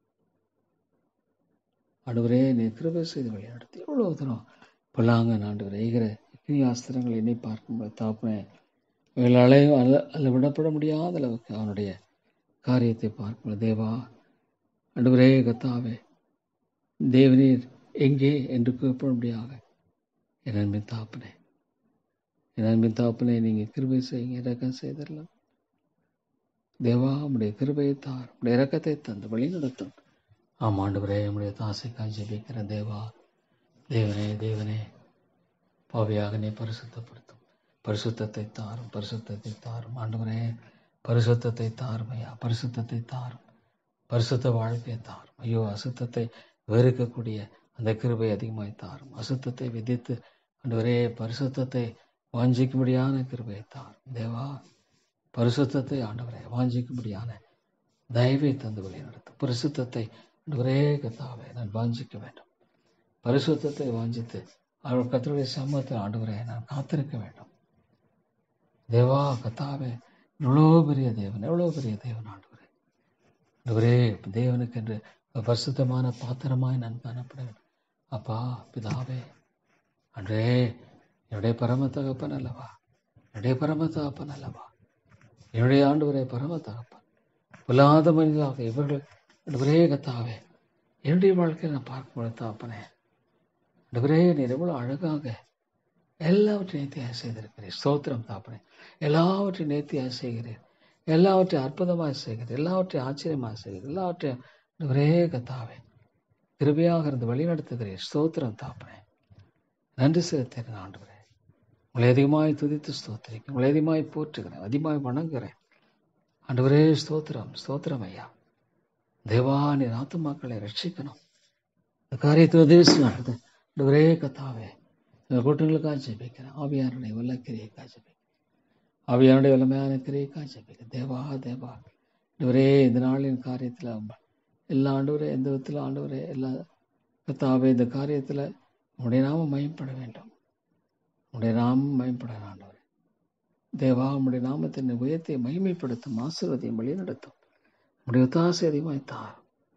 ஆண்டவரே நீ கிருபை செய்து வழிநடத்தி எவ்வளவு தூரம் பொல்லாங்க ஆண்டவரே ஈகிற அக்னியாஸ்திரங்கள் எண்ணி பார்க்கும்போது தாப்பனே இவர்களாலே அல்ல அல்ல விடப்பட முடியாத அளவுக்கு அவனுடைய காரியத்தை பார்க்கணும் தேவா ஆண்டவரே கத்தாவே தேவனீர் எங்கே என்று கூப்பிடும்படியாக என் அன்பின் தாப்பனே என் அன்பின் தாப்பனே நீங்க கிருபை செய்யுங்க இறக்கம் செய்திடலாம் தேவா உடைய கிருபையை தார் உடைய இறக்கத்தை தந்து வழி நடத்தும் ஆம் ஆண்டவரே நம்முடைய தாசைக்காய் ஜெபிக்கிற தேவா தேவனே தேவனே பாவியாக நீ பரிசுத்தப்படுத்தும் பரிசுத்தத்தை தாரும் பரிசுத்தத்தை தாரும் ஆண்டவரே பரிசுத்தத்தை தாரும் ஐயா பரிசுத்தத்தை தாரும் பரிசுத்த வாழ்க்கையை தாரும் ஐயோ அசுத்தத்தை வெறுக்கக்கூடிய அந்த கிருபை அதிகமாய் தாரும் அசுத்தத்தை விதித்து ஆண்டவரே பரிசுத்தத்தை வாஞ்சிக்கும்படியான கிருபையை தாரும் தேவா பரிசுத்தத்தை ஆண்டவரே வாஞ்சிக்கும்படியான தயவை தந்து வழி நடத்தும் பரிசுத்தத்தை ஒரே கத்தாவே நான் வாஞ்சிக்க வேண்டும் பரிசுத்தத்தை வாஞ்சித்து அவர் கத்தருடைய சமூகத்தில் ஆண்டவரே நான் காத்திருக்க வேண்டும் தேவா கத்தாவே எவ்வளோ பெரிய தேவன் எவ்வளோ பெரிய தேவன் ஆண்டவரே ஆண்டவரே தேவனுக்கு என்று பரிசுத்தமான பாத்திரமாய் நான் காணப்பட வேண்டும் அப்பா பிதாவே அன்றே என்னுடைய பரம தகப்பன் அல்லவா என்னுடைய பரம தகப்பன் அல்லவா என்னுடைய ஆண்டவரே பரம தகப்பன் பொல்லாத மனிதராக இவர்கள் ஆண்டவரே கத்தாவே என்னுடைய வாழ்க்கையை நான் பார்க்கும்போது தாப்பனே ஆண்டவரே நீர் எவ்வளோ அழகாக எல்லாவற்றையும் நேர்த்தியாக செய்திருக்கிறேன் ஸ்தோத்திரம் தாப்பனே எல்லாவற்றையும் நேர்த்தியாக செய்கிறேன் எல்லாவற்றையும் அற்புதமாக செய்கிறேன் எல்லாவற்றையும் ஆச்சரியமாக செய்கிறேன் எல்லாவற்றையும் ஆண்டவரே கத்தாவே கிருபையாக இருந்து வழிநடத்துகிறேன் ஸ்தோத்திரம் தாப்பனே நன்றி செலுத்துகிறேன் ஆண்டவரே உங்களை அதிகமாய் துதித்து ஸ்தோத்திரிக்கிறேன் உங்களை அதிகமாய் போற்றுகிறேன் அதிகமாய் வணங்குகிறேன் ஆண்டவரே ஸ்தோத்திரம் ஸ்தோத்திரம் ஐயா தேவா நீர் ஆத்துமாக்களை ரட்சிக்கணும் இந்த காரியத்தை உதவி செய்யாது ஆண்டவரே கத்தாவே இந்த கூட்டங்களுக்காக ஜெபிக்கிறேன் ஆவியாருடைய வல்லக்கிரியை காய்ச்சபிக்கிறேன் ஆவியாருடைய வல்லமையான கிரியை காய்ச்சபிக்கிறேன் தேவா தேவா ஆண்டவரே இந்த நாளின் காரியத்தில் எல்லா ஆண்டவரே எந்த விதத்தில் ஆண்டவரே எல்லா கத்தாவே இந்த காரியத்தில் உடைய நாமம் மயம்பட வேண்டும் உடைய நாமம் மயம்பட ஆண்டவரே தேவா உம்முடைய நாமத்தின் உயர்த்தை மகிமைப்படுத்தும் ஆசீர்வதியும் வழி நடத்தும் உடைய ஒத்தாசை அதிகமாய் தார்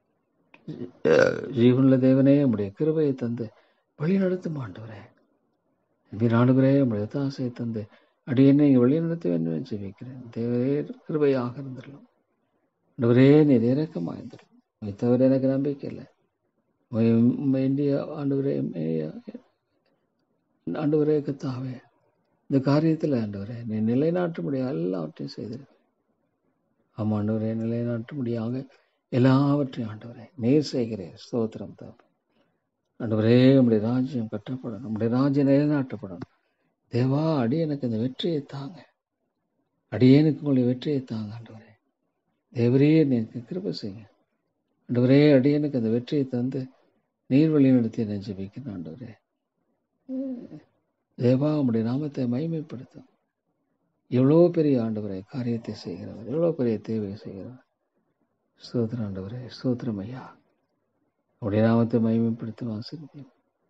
ஜீவனுள்ள தேவனே உம்முடைய கிருபையை தந்து வழி நடத்தும் ஆண்டவரே என் ஆண்டவரே உம்முடைய ஒத்தாசையை தந்து அடியனை வழி நடத்த வேண்டும் என்று ஜெபிக்கிறேன் தேவரே கிருபையாக இருந்துடலாம் ஆண்டவரே நீர் இறக்கமாக இருந்துடும் உண்மை தவிர எனக்கு நம்பிக்கை இல்லை இந்தியா ஆண்டவரே ஆண்டவரே கத்தாவே இந்த காரியத்தில் ஆண்டவரே நீ நிலைநாட்ட முடியாது எல்லாவற்றையும் செய்திரு ஆமாம் ஆண்டவரே நிலைநாட்ட முடியாத எல்லாவற்றையும் ஆண்டவரே நேர் செய்கிறேன் ஸ்தோத்திரம் தான் ஆண்டவரே நம்முடைய ராஜ்யம் கட்டப்படணும் நம்முடைய ராஜ்யம் நிலைநாட்டப்படணும் தேவா அடி எனக்கு இந்த வெற்றியை தாங்க அடியேனுக்கு உங்களுடைய வெற்றியை தாங்க ஆண்டவரே தேவரே எனக்கு கிருபை செய்யுங்க ஆண்டவரே அடியனுக்கு அந்த வெற்றியை தந்து நீர் வழி நடத்தி நான் ஜெபிக்கிறேன் ஆண்டவரே தேவா உம்முடைய நாமத்தை மகிமைப்படுத்தும் எவ்வளோ பெரிய ஆண்டவரை காரியத்தை செய்கிறவர் எவ்வளோ பெரிய தேவையை செய்கிறவர் ஸ்தோத்திரம் ஆண்டவரே ஸ்தோத்திரம் ஐயா உடைய நாமத்தை மகிமைப்படுத்தும் ஆசிரியம்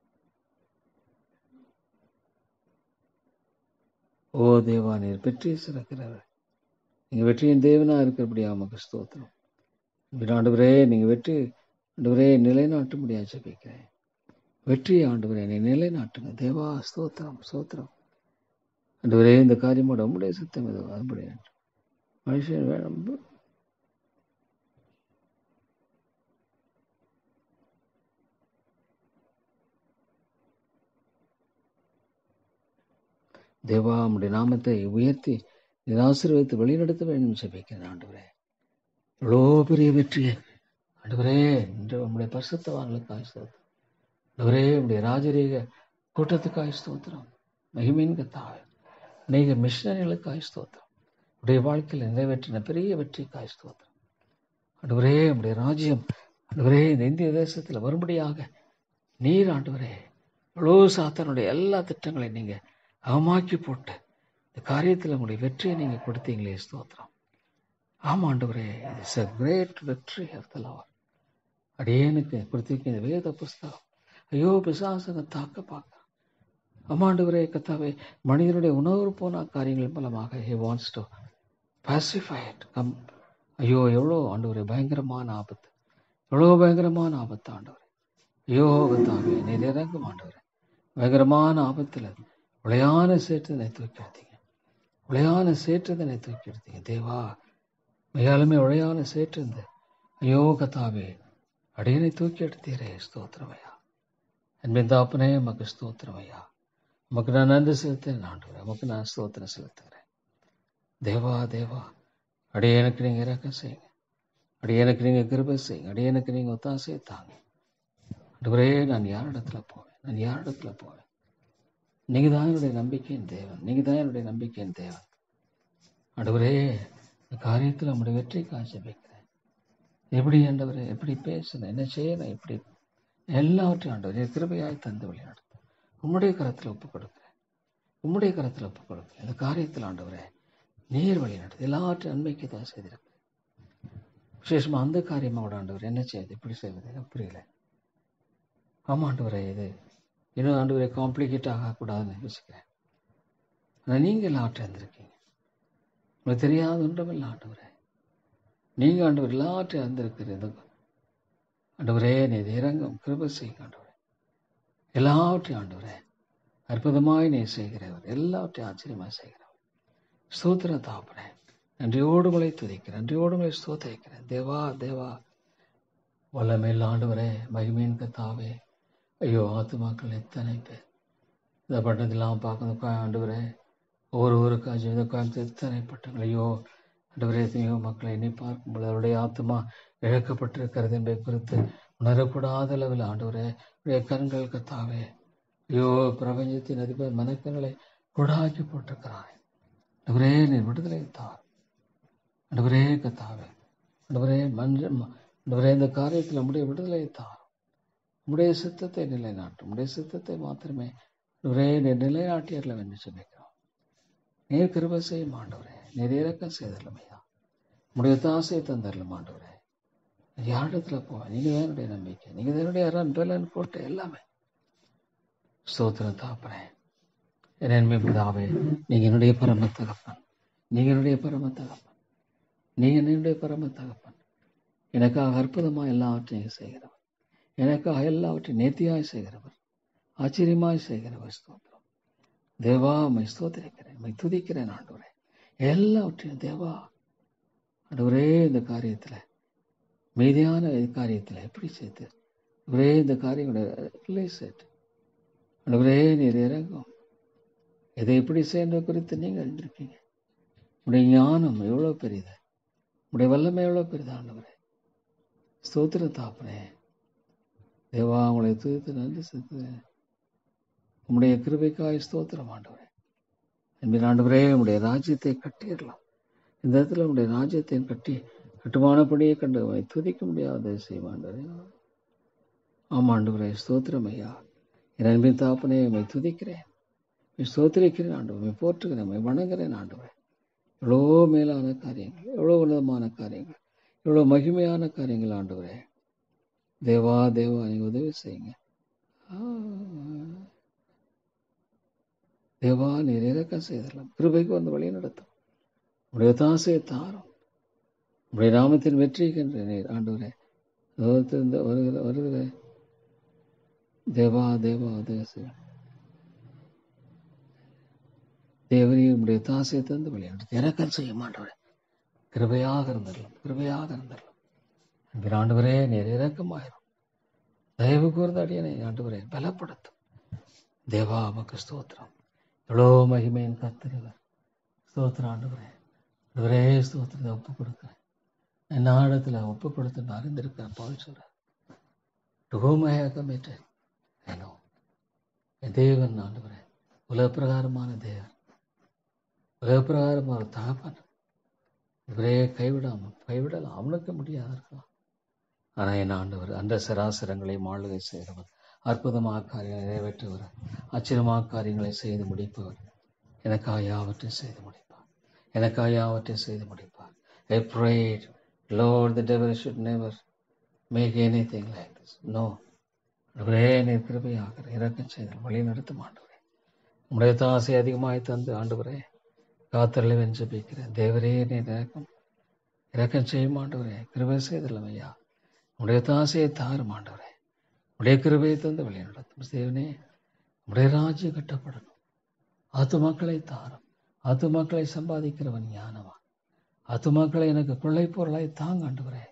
ஓ தேவா நீர் வெற்றியை சிறக்கிறவர் நீங்கள் வெற்றியின் தேவனா இருக்கிறபடியா நமக்கு ஸ்தோத்திரம் ஆண்டவரே நீங்க வெற்றி ஆண்டவரே நிலைநாட்ட முடியாது ஜெபிக்கிறேன் வெற்றி ஆண்டவரே நீ நிலைநாட்டுங்க தேவா ஸ்தோத்திரம் ஸ்தோத்திரம் ஆண்டவரே இந்த காரியமோட உம்முடைய சித்தம் இது அதுபடி மனுஷன் வேணும் தேவா உம்முடைய நாமத்தை உயர்த்தி நீர் ஆசீர்வதித்து வழிநடத்த வேண்டும் ஜெபிக்கிறேன் ஆண்டவரே எவ்வளோ பெரிய வெற்றியை ஆண்டவரே இன்று உம்முடைய பரிசுத்தவான்களுக்காக ஸ்தோத்திரம் ஆண்டவரே உம்முடைய ராஜரீக கூட்டத்துக்காக ஸ்தோத்திரம் மகிமையின் கத்தாவே அநேக மிஷனரிகளுக்காக ஸ்தோத்திரம் உடைய வாழ்க்கையில் நிறைவேற்றின பெரிய வெற்றிக்காக ஸ்தோத்திரம் ஆண்டவரே உம்முடைய ராஜ்யம் ஆண்டவரே இந்த இந்திய தேசத்தில் வரும்படியாக நீர் ஆண்டவரே எவ்வளோ சாத்தனுடைய எல்லா திட்டங்களையும் நீங்க அவமாக்கி போட்டு இந்த காரியத்தில் உங்களுடைய வெற்றியை நீங்க கொடுத்தீங்களே ஸ்தோத்திரம் ஆமா ஆண்டவரே இட்ஸ் அ கிரேட் வெற்றி ஆஃப் த லவர் அடியேனுக்கு கொடுத்திருக்க இந்த வேத புஸ்தகம் ஐயோ பிசாசங்க தாக்க பார்க்க அம்மாண்டவரே கத்தாவே மனிதனுடைய உணர்வு போன காரியங்கள் மூலமாக he wants to pacify it come ஐயோ எவ்வளோ ஆண்டவரே பயங்கரமான ஆபத்து எவ்வளோ பயங்கரமான ஆபத்து ஆண்டவரே ஐயோ கத்தாவே நீர் இறங்கும் ஆண்டவரே பயங்கரமான ஆபத்தில் உளையான சேற்றதனை தூக்கி எடுத்தீங்க உளையான சேற்றதனை தூக்கி எடுத்தீங்க தேவா மிகாலுமே உளையான சேற்றிருந்து ஐயோ கத்தாவே அடியனை தூக்கி எடுத்தீரே ஸ்தோத்திரமையா அன்பின் தாப்பனே உமக்கு ஸ்தோத்திரமையா உமக்கு நான் நன்றி செலுத்தேன் ஆண்டவரே உமக்கு நான் ஸ்தோத்திரம் செலுத்துகிறேன் தேவா தேவா அடியனுக்கு நீங்க இறக்கம் செய்யுங்க அடியனுக்கு நீங்க கிருபை செய்யுங்க அடியனுக்கு நீங்க ஒத்தாசையை தாங்க ஆண்டவரே நான் யாரிடத்துல போவேன் நான் யாரிடத்துல போவேன் நீங்க தான் என்னுடைய நம்பிக்கையின் தேவன் நீங்க தான் என்னுடைய நம்பிக்கையின் தேவன் ஆண்டவரே இந்த காரியத்தில் நம்முடைய வெற்றி காய்ச்ச வைக்கிறேன் எப்படி ஆண்டவரே எப்படி பேசணும் என்ன செய்யணும் எப்படி எல்லாவற்றையும் ஆண்டவரே கிருபையாய் தந்து வழி நடத்தும் உம்முடைய கரத்தில் ஒப்புக் கொடுக்கிறேன் உம்முடைய கரத்தில் ஒப்புக் கொடுக்கிறேன் இந்த காரியத்தில் ஆண்டவரே நீர் வழி நடத்து எல்லாவற்றையும் நன்மைக்கு தான் செய்திருக்கு விசேஷமா அந்த காரியமாக ஆண்டவர் என்ன செய்யுது இப்படி செய்வது எனக்கு புரியல ஆமா ஆண்டவரே இது இன்னும் ஆண்டவரே காம்ப்ளிகேட் ஆகக்கூடாதுன்னு யோசிக்கிறேன் ஆனால் நீங்கள் எல்லாவற்றையும் இருந்திருக்கீங்க உங்களுக்கு தெரியாத ஒன்றுமில்லை ஆண்டவரே நீங்க ஆண்டவர் எல்லாவற்றையும் அறிந்திருக்கிறது ஆண்டவரே நீ இறங்கும் கிருபை செய்யுங்க ஆண்டவரே எல்லாவற்றையும் ஆண்டவரே அற்புதமாய் நீ செய்கிறவர் எல்லாவற்றையும் ஆச்சரியமாய் செய்கிறவர் ஸ்தோத்திர தாப்பனே நன்றியோடு உங்களை துதிக்கிறேன் நன்றியோடு உங்களை ஸ்தோத்திரிக்கிறேன் தேவா தேவா வல்லமையில் ஆண்டவரே மகிமையின் கத்தாவே ஐயோ ஆத்துமாக்கள் எத்தனை பேர் இந்த பட்டணத்தெல்லாம் பார்க்கணும் ஆண்டவரே ஒவ்வொரு ஊருக்கா ஜீவித காலத்தில் எத்தனை பட்டங்கள் ஐயோ ஆண்டவரே எத்தனையோ மக்களை எண்ணி பார்க்கும்போது அவருடைய ஆத்மா இழக்கப்பட்டிருக்கிறது என்பதை குறித்து உணரக்கூடாத அளவில் ஆண்டவரே உடைய கண்கள் கத்தாவே ஐயோ பிரபஞ்சத்தின் அதிபர் மனக்கங்களை கொடாக்கி போட்டிருக்கிறாய் ஆண்டவரே நீ விடுதலை தார் ஆண்டவரே கத்தாவே ஆண்டவரே மஞ்ச ஆண்டவரே இந்த காரியத்தில் நம்முடைய விடுதலை தார் உம்முடைய சித்தத்தை நிலைநாட்டும் உம்முடைய சித்தத்தை மாத்திரமே ஆண்டவரே நீ நிலைநாட்டியர்ல என்று சொல்லிக்கிறோம் நீர் கிருபை செய்யும் ஆண்டவரே நீர் இறக்கம் செய்தரலமையா உம்முடைய தாசையை தந்தரலும் ஆண்டவரே யாரிடத்துல போவேன் நீங்க தான் என்னுடைய நம்பிக்கை நீங்க தான் என்னுடைய ரன் பெலன் போட்டு எல்லாமே ஸ்தோத்திரம் தாப்பறேன் என்னை பிதாவே நீங்க என்னுடைய பரம தகப்பன் நீங்க என்னுடைய பரம தகப்பன் நீங்க என்னுடைய பரம தகப்பன் எனக்காக அற்புதமா எல்லாவற்றையும் செய்கிறவர் எனக்காக எல்லாவற்றையும் நேர்த்தியாய் செய்கிறவர் ஆச்சரியமாய் செய்கிறவர் ஸ்தோத்திரம் தேவா மை ஸ்தோத்திரிக்கிறேன் மை துதிக்கிறேன் ஆண்டவரே எல்லாவற்றையும் தேவா ஆண்டவரே இந்த காரியத்துல மீதியான காரியத்துல எப்படி சேர்த்து ஒரே இந்த காரியங்களோட ரிலேஸ் ஆண்டவரே நீர் இறங்கும் இதை எப்படி செய்யறது குறித்து நீங்க அறிந்திருக்கீங்க உடைய ஞானம் எவ்வளவு பெரியது உடைய வல்லமை எவ்வளவு பெரியது ஆண்டவரே ஸ்தோத்திர தாப்பனே தேவா உங்களை துதித்து நன்றி செலுத்துகிறேன் உம்முடைய கிருபைக்காய் ஸ்தோத்திரம் ஆண்டவரே என்பது ஆண்டவரே உம்முடைய ராஜ்யத்தை கட்டிடலாம் இந்த இடத்துல உம்முடைய ராஜ்யத்தை கட்டி கட்டுமானப்படியே கண்டு வை துதிக்க முடியாத செய்வாண்டவரே ஆமா ஆண்டவரே ஸ்தோத்திரம் ஐயா என் அன்பின் தாப்பனே உம்மை துதிக்கிறேன் உம்மை ஸ்தோத்திரிக்கிறேன் ஆண்டவர் உம்மை போற்றுகிறேன் உம்மை வணங்குகிறேன் ஆண்டவரே எவ்வளோ மேலான காரியங்கள் எவ்வளோ உன்னதமான காரியங்கள் எவ்வளோ மகிமையான காரியங்கள் ஆண்டவரே தேவா தேவா நீங்க உதவி செய்யுங்க ஆ. தேவா நீர் இறக்கம் செய்தரலாம் கிருபைக்கு வந்து வழி நடத்தும் உடைய தாசையை தாரும் உடைய நாமத்தின் வெற்றி கண்டு நீர் ஆண்டவரே லோகத்திலிருந்து வருகிற வருகிற தேவா தேவா தேச தேவனே உடைய தாசை தந்து விளையாண்டு இறக்கம் செய்ய மாட்டவரே கிருபையாக இருந்தரலாம் கிருபையாக இருந்தரலாம் அன்பின் ஆண்டவரே நீர் இறக்கமாயிரும் தயவு கூர்ந்த அடியனை ஆண்டவரே பலப்படுத்தும் தேவா மக்கு ஸ்தோத்திரம் எவ்வளோ மகிமையின் கத்துகிறவர் ஸ்தோத்திரம் ஆண்டவரே ஆண்டவரே ஸ்தோத்திரத்தை ஒப்பு கொடுக்கிறேன் என் நாடத்தில் ஒப்பு கொடுத்து நான் அறிந்திருக்கிறேன் பவுல் சொல்கிறேன் to whom I committed I know என் தேவன் ஆண்டவரே உலக பிரகாரமான தேவன் உலக பிரகாரமான தகப்பன் இவரே கைவிடாமல் கைவிடலாம் அவனுக்கு முடியாது இருக்கலாம் ஆனால் என் ஆண்டவர் அந்த சராசரங்களை மாளுகை செய்கிறவர் அற்புதமாக காரியங்களை நிறைவேற்றுவர் ஆச்சரியமாக காரியங்களை செய்து முடிப்பவர் எனக்காக யாவற்றையும் செய்து முடிப்பார் எனக்காக யாவற்றையும் செய்து முடிப்பார் ஐ prayed Lord the devil should never make anything like this no ஆண்டவரே நீர் கிருபையாக இறக்கம் செய்து வழி நடத்த ஆண்டவரே உடைய தாசை அதிகமாய் தந்து ஆண்டவரே காத்தரலை வென்று ஜெபிக்கிறேன் தேவரே நீர் இறக்கம் இறக்கம் செய்யும் ஆண்டவரே கிருபை செய்தலாம் ஐயா உடைய தாசையை தாரும் ஆண்டவரே உடைய கிருபையை தந்து வழி நடத்தும் தேவனே உடைய ராஜ்யம் கட்டப்படணும் ஆத்துமாக்களை தாரும் ஆத்துமாக்களை சம்பாதிக்கிறவன் ஞானவா ஆத்துமாக்களை எனக்கு கொள்ளை பொருளாய் தாங்க ஆண்டவரே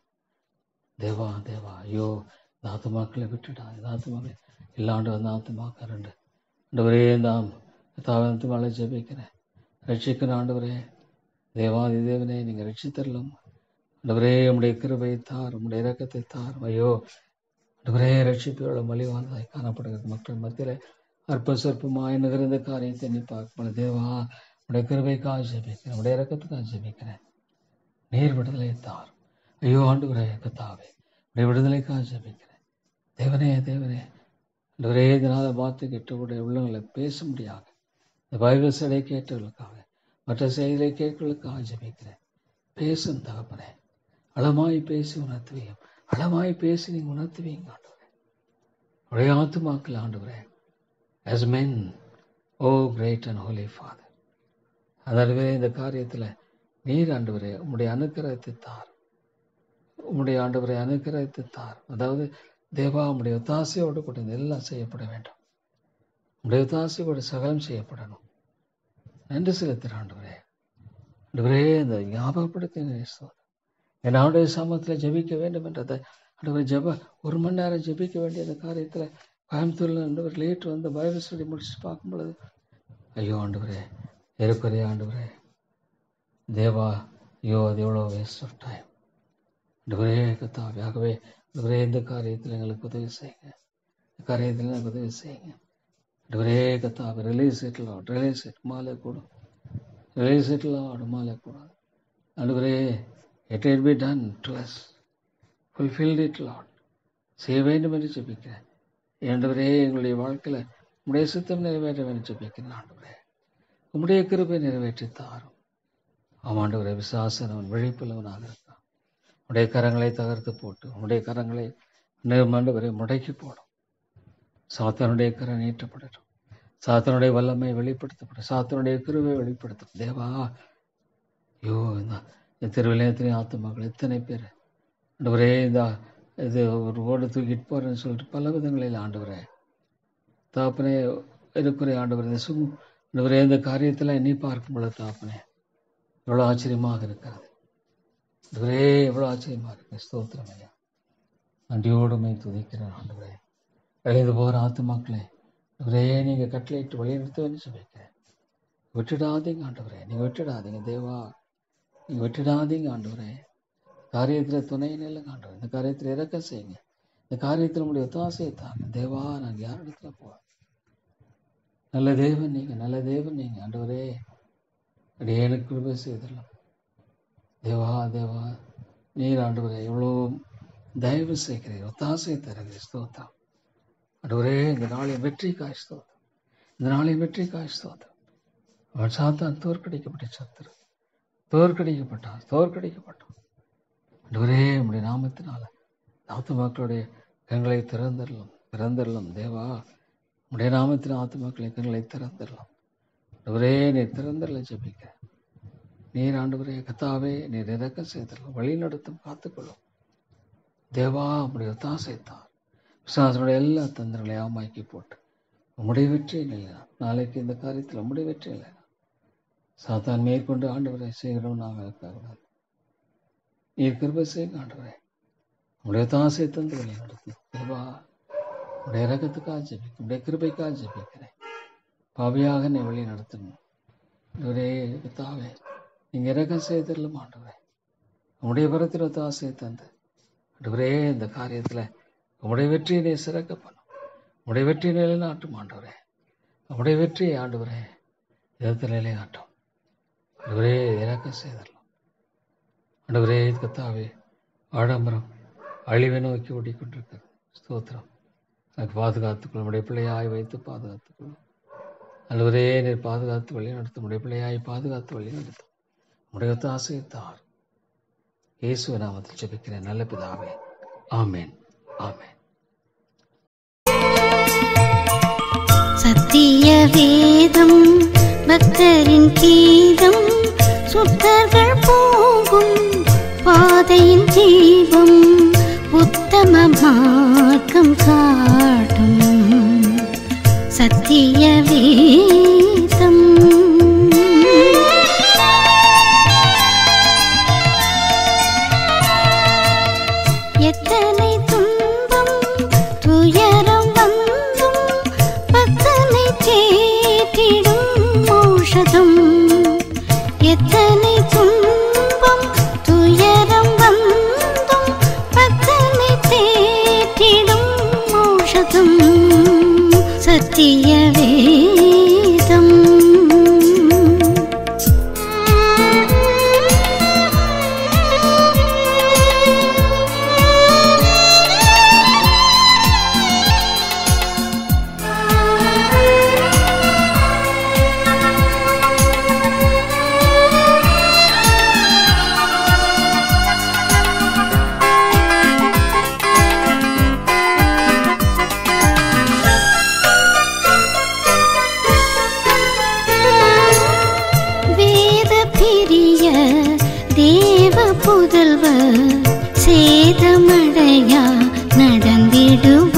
தேவா தேவா ஐயோ இந்த ஆத்துமாக்களை விட்டுடா இந்த ஆத்துமாக்களை இல்லாண்டு வந்த ஆத்துமாக்கள் ரெண்டு ஆண்டவரே நாம் தாவத்து மழை ஜெபிக்கிறேன் ரட்சிக்கிற ஆண்டவரே தேவாதி தேவனே நீங்கள் ரட்சித்தரலாம் ஆண்டவரே உம்முடைய கிருபை தார் உம்முடைய இரக்கத்தை தார் ஐயோ ஆண்டவரே ரட்சிப்போட மலிவானதாய் காணப்படுகிற மக்கள் மத்தியில அற்ப சொற்பமாய் நிகழ்ந்த காரியத்தை நீ பார்க்கணும் தேவா உடைய கிருபைக்காக ஜெபிக்கிறேன் உடைய இரக்கத்துக்காக ஜெபிக்கிறேன் நீர் விடுதலை தார் ஐயோ ஆண்டவரே கத்தாவே உடைய விடுதலைக்காக ஜெபிக்கிறேன் தேவனே தேவனே ஆண்டவரே இதனால வார்த்தை கேட்டவுடைய உள்ளங்களை பேச முடியாது இந்த பைபிள் சிலை கேட்டவர்களுக்காக மற்ற செய்திகளை கேட்கவர்களுக்காக ஜெபிக்கிறேன் பேசும் தகப்பனே அளமாய் பேசி உணர்த்துவீங்க அளமாய் பேசி நீங்க உணர்த்துவீங்க ஆண்டவரே உடைய ஆத்துமாக்கள் ஆண்டவரே as men O great and holy father அதனாலவே இந்த காரியத்தில் நீர் ஆண்டவரே உம்முடைய அனுக்கிரகத்தை தார் உம்முடைய ஆண்டவரை அனுக்கிரகத்தை தார் அதாவது தேவா உம்முடைய ஒத்தாசையோடு கூட இந்த எல்லாம் செய்யப்பட வேண்டும் உம்முடைய ஒத்தாசையோடு சகலம் செய்யப்படணும் நன்றி செலுத்துகிற ஆண்டவரே ஆண்டவரே இந்த ஞாபகப்படுத்தி என் ஆண்டுடைய சாமத்தில் ஜெபிக்க வேண்டும் என்றதை ஆண்டவர் ஜெப ஒரு மணி நேரம் ஜெபிக்க வேண்டிய அந்த காரியத்தில் கோயம்புத்தூரில் ஆண்டவர் லேட் வந்து பைபிள் ஸ்டடி முடிச்சுட்டு பார்க்கும் பொழுது ஐயோ ஆண்டவரே ஏறக்குறைய ஆண்டவரே தேவா ஐயோ அது எவ்வளோ வேஸ்ட் ஆஃப் டைம் ஆண்டவரே கத்தாவே ஆகவே ஆண்டவரே இந்த காரியத்தில் எங்களுக்கு உதவி செய்யுங்க இந்த காரியத்தில் எனக்கு உதவி செய்யுங்க ஆண்டவரே கத்தாவே release it lord release it மாலை கூடும் ரிலீஸ் இட் லாட் மாலை கூடாது ஆண்டவரே it it be done to us fulfilled it lord செய்ய வேண்டும் என்று ஜெபிக்கிறேன் ஆண்டவரே எங்களுடைய வாழ்க்கையில் உம்முடைய சித்தம் நிறைவேற்ற வேண்டும் ஜெபிக்கிறேன் ஆண்டவரே உம்முடைய கிருபை நிறைவேற்றி தாரும் ஆமாண்டவரே விசாசனவன் விழிப்புள்ளவனாக இருக்கான் உடைய கரங்களை தகர்த்து போட்டு உடைய கரங்களை ஆண்டவரை முடக்கி போடும் சாத்தனுடைய கரம் நீட்டப்படட்டும் சாத்தனுடைய வல்லமை வெளிப்படுத்தப்படும் சாத்தனுடைய கிருவை வெளிப்படுத்தும் தேவா ஐயோ இந்த தெருவில் எத்தனை ஆத்துமாக்கள் எத்தனை பேர் ஆண்டவரே இந்த இது ஒரு ஓடு தூக்கிட்டு போறேன்னு சொல்லிட்டு பல விதங்களில் ஆண்டவரே தாப்பனே இருக்கிற ஆண்டவர் இந்த சும் ஆண்டவரே இந்த காரியத்தில் எண்ணி பார்க்கும் பொழுது தாப்பனே எவ்வளோ ஆச்சரியமாக இருக்கிறது ஆண்டவரே எவ்வளோ ஆச்சரியமாக இருக்கு ஸ்தோத்திரம் ஐயா நன்றியோடுமை துதிக்கிறேன் ஆண்டவரே எழுந்து போகிற ஆத்துமாக்களே ஆண்டவரே நீங்கள் கட்டளையிட்டு வழிநிறுத்துவேன்னு சொல்லிக்கிறேன் விட்டுடாதீங்க ஆண்டவரே நீங்கள் விட்டுடாதீங்க தேவா நீங்கள் விட்டுடாதீங்க ஆண்டவரே காரியத்தில் துணை நில்லுங்க ஆண்டவர் இந்த காரியத்தில் இறக்க செய்யுங்க இந்த காரியத்தில் உங்களுடைய ஒத்தாசையை தாங்க தேவா நாங்கள் யார் இடத்துல போவோம் நல்ல தேவன் நீங்க நல்ல தேவன் நீங்க ஆண்டவரே அப்படியே எனக்கு கிருபை செய்திடலாம் தேவா தேவா நீர் ஆண்டவரே எவ்வளோ தயவு செய்கிறீர் ஒத்தாசை தருகிறீர் ஸ்தோத்திரம் ஆண்டவரே இந்த நாளின் வெற்றி காய் ஸ்தோத்திரம் இந்த நாளின் வெற்றி காய் ஸ்தோத்திரம் அவன் சாத்தான் தோற்கடிக்கப்பட்ட சத்துரு தோற்கடிக்கப்பட்டான் தோற்கடிக்கப்பட்டான் ஆண்டவரே உம்முடைய நாமத்தினால ஆத்துமாக்களுடைய கண்களை திறந்தரலாம் திறந்தரலாம் தேவா உடைய நாமத்தில் ஆத்துமாக்களை கண்களை திறந்தரலாம் ஆண்டவரே நீ திறந்தரல ஜெபிக்க நீர் ஆண்டவரே கத்தாவே நீர் இறக்கம் செய்தல் வழி நடத்தும் காத்துக்கொள்ளும் தேவா உம்முடைய ஒத்தாசை தார் விசுவாசனுடைய எல்லா தந்திரங்களையும் ஆமாக்கி போட்டு உம்முடைய வெற்றி இல்லை நாளைக்கு இந்த காரியத்தில் உம்முடைய வெற்றி இல்லை சாத்தான் மேற்கொண்டு ஆண்டவரை செய்கிறோம் நாங்கள் இருக்கக்கூடாது நீர் கிருபை செய்ய ஆண்டவரே உங்களுடைய தாசை தந்து வழி நடத்தும் கிருபா உடைய இறக்கத்துக்காக ஜெபிக்கும் உடைய கிருபைக்காக ஜெபிக்கிறேன் பாவியாக நீ வழி நடத்தணும் ஒரே தாவே நீங்க இறக்கம் செய்தரலும் ஆண்டவரே உங்களுடைய பரத்தில் தாசை தந்து ஆண்டவரே இந்த காரியத்துல உங்களுடைய வெற்றியை நீ சிறக்க பண்ணும் உங்களுடைய வெற்றியை நிலைநாட்டும் ஆண்டவரே உங்களுடைய வெற்றியை ஆண்டவரே இதத்தில் நிலைநாட்டும் ஆண்டவரே இறக்கம் செய்தரலாம் ஆண்டவரே கத்தாவே ஆடம்பரம் அழிவை நோக்கி ஓடிக்கொண்டிருக்கிறது ஸ்தோத்திரம் எனக்கு பாதுகாத்துக்கொள்ளும் உடைய பிள்ளையாய் வைத்து பாதுகாத்துக்கொள்ளும் அல்லவரே நீர் பாதுகாத்து வழி நடத்தும் உடைய பிள்ளையாய் பாதுகாத்து வழி நடத்தும் உடைய ஆசையை தார் இயேசுவ நாமத்தில் ஜெபிக்கிறேன் நல்ல பிதாவே ஆமென் ஆமென் சத்திய வேதம் பக்தரின் கீதம் சுத்தர்கள் போகும் பாதையின் தீபம் உத்தம மார்க்கம் காட்டும் சத்திய வேதம் எத்தனை துன்பம் துயரம் வந்தும் பக்தனை தேற்றிடும் மோஷதம் எத்தனை துன்பம் துயரம் வந்தும் பக்தனை தேற்றிடும் மோஷதம் சத்திய வேதம் வேத பிரிய தேவ புதல்வர் சேதமடையா நடந்திடுவார்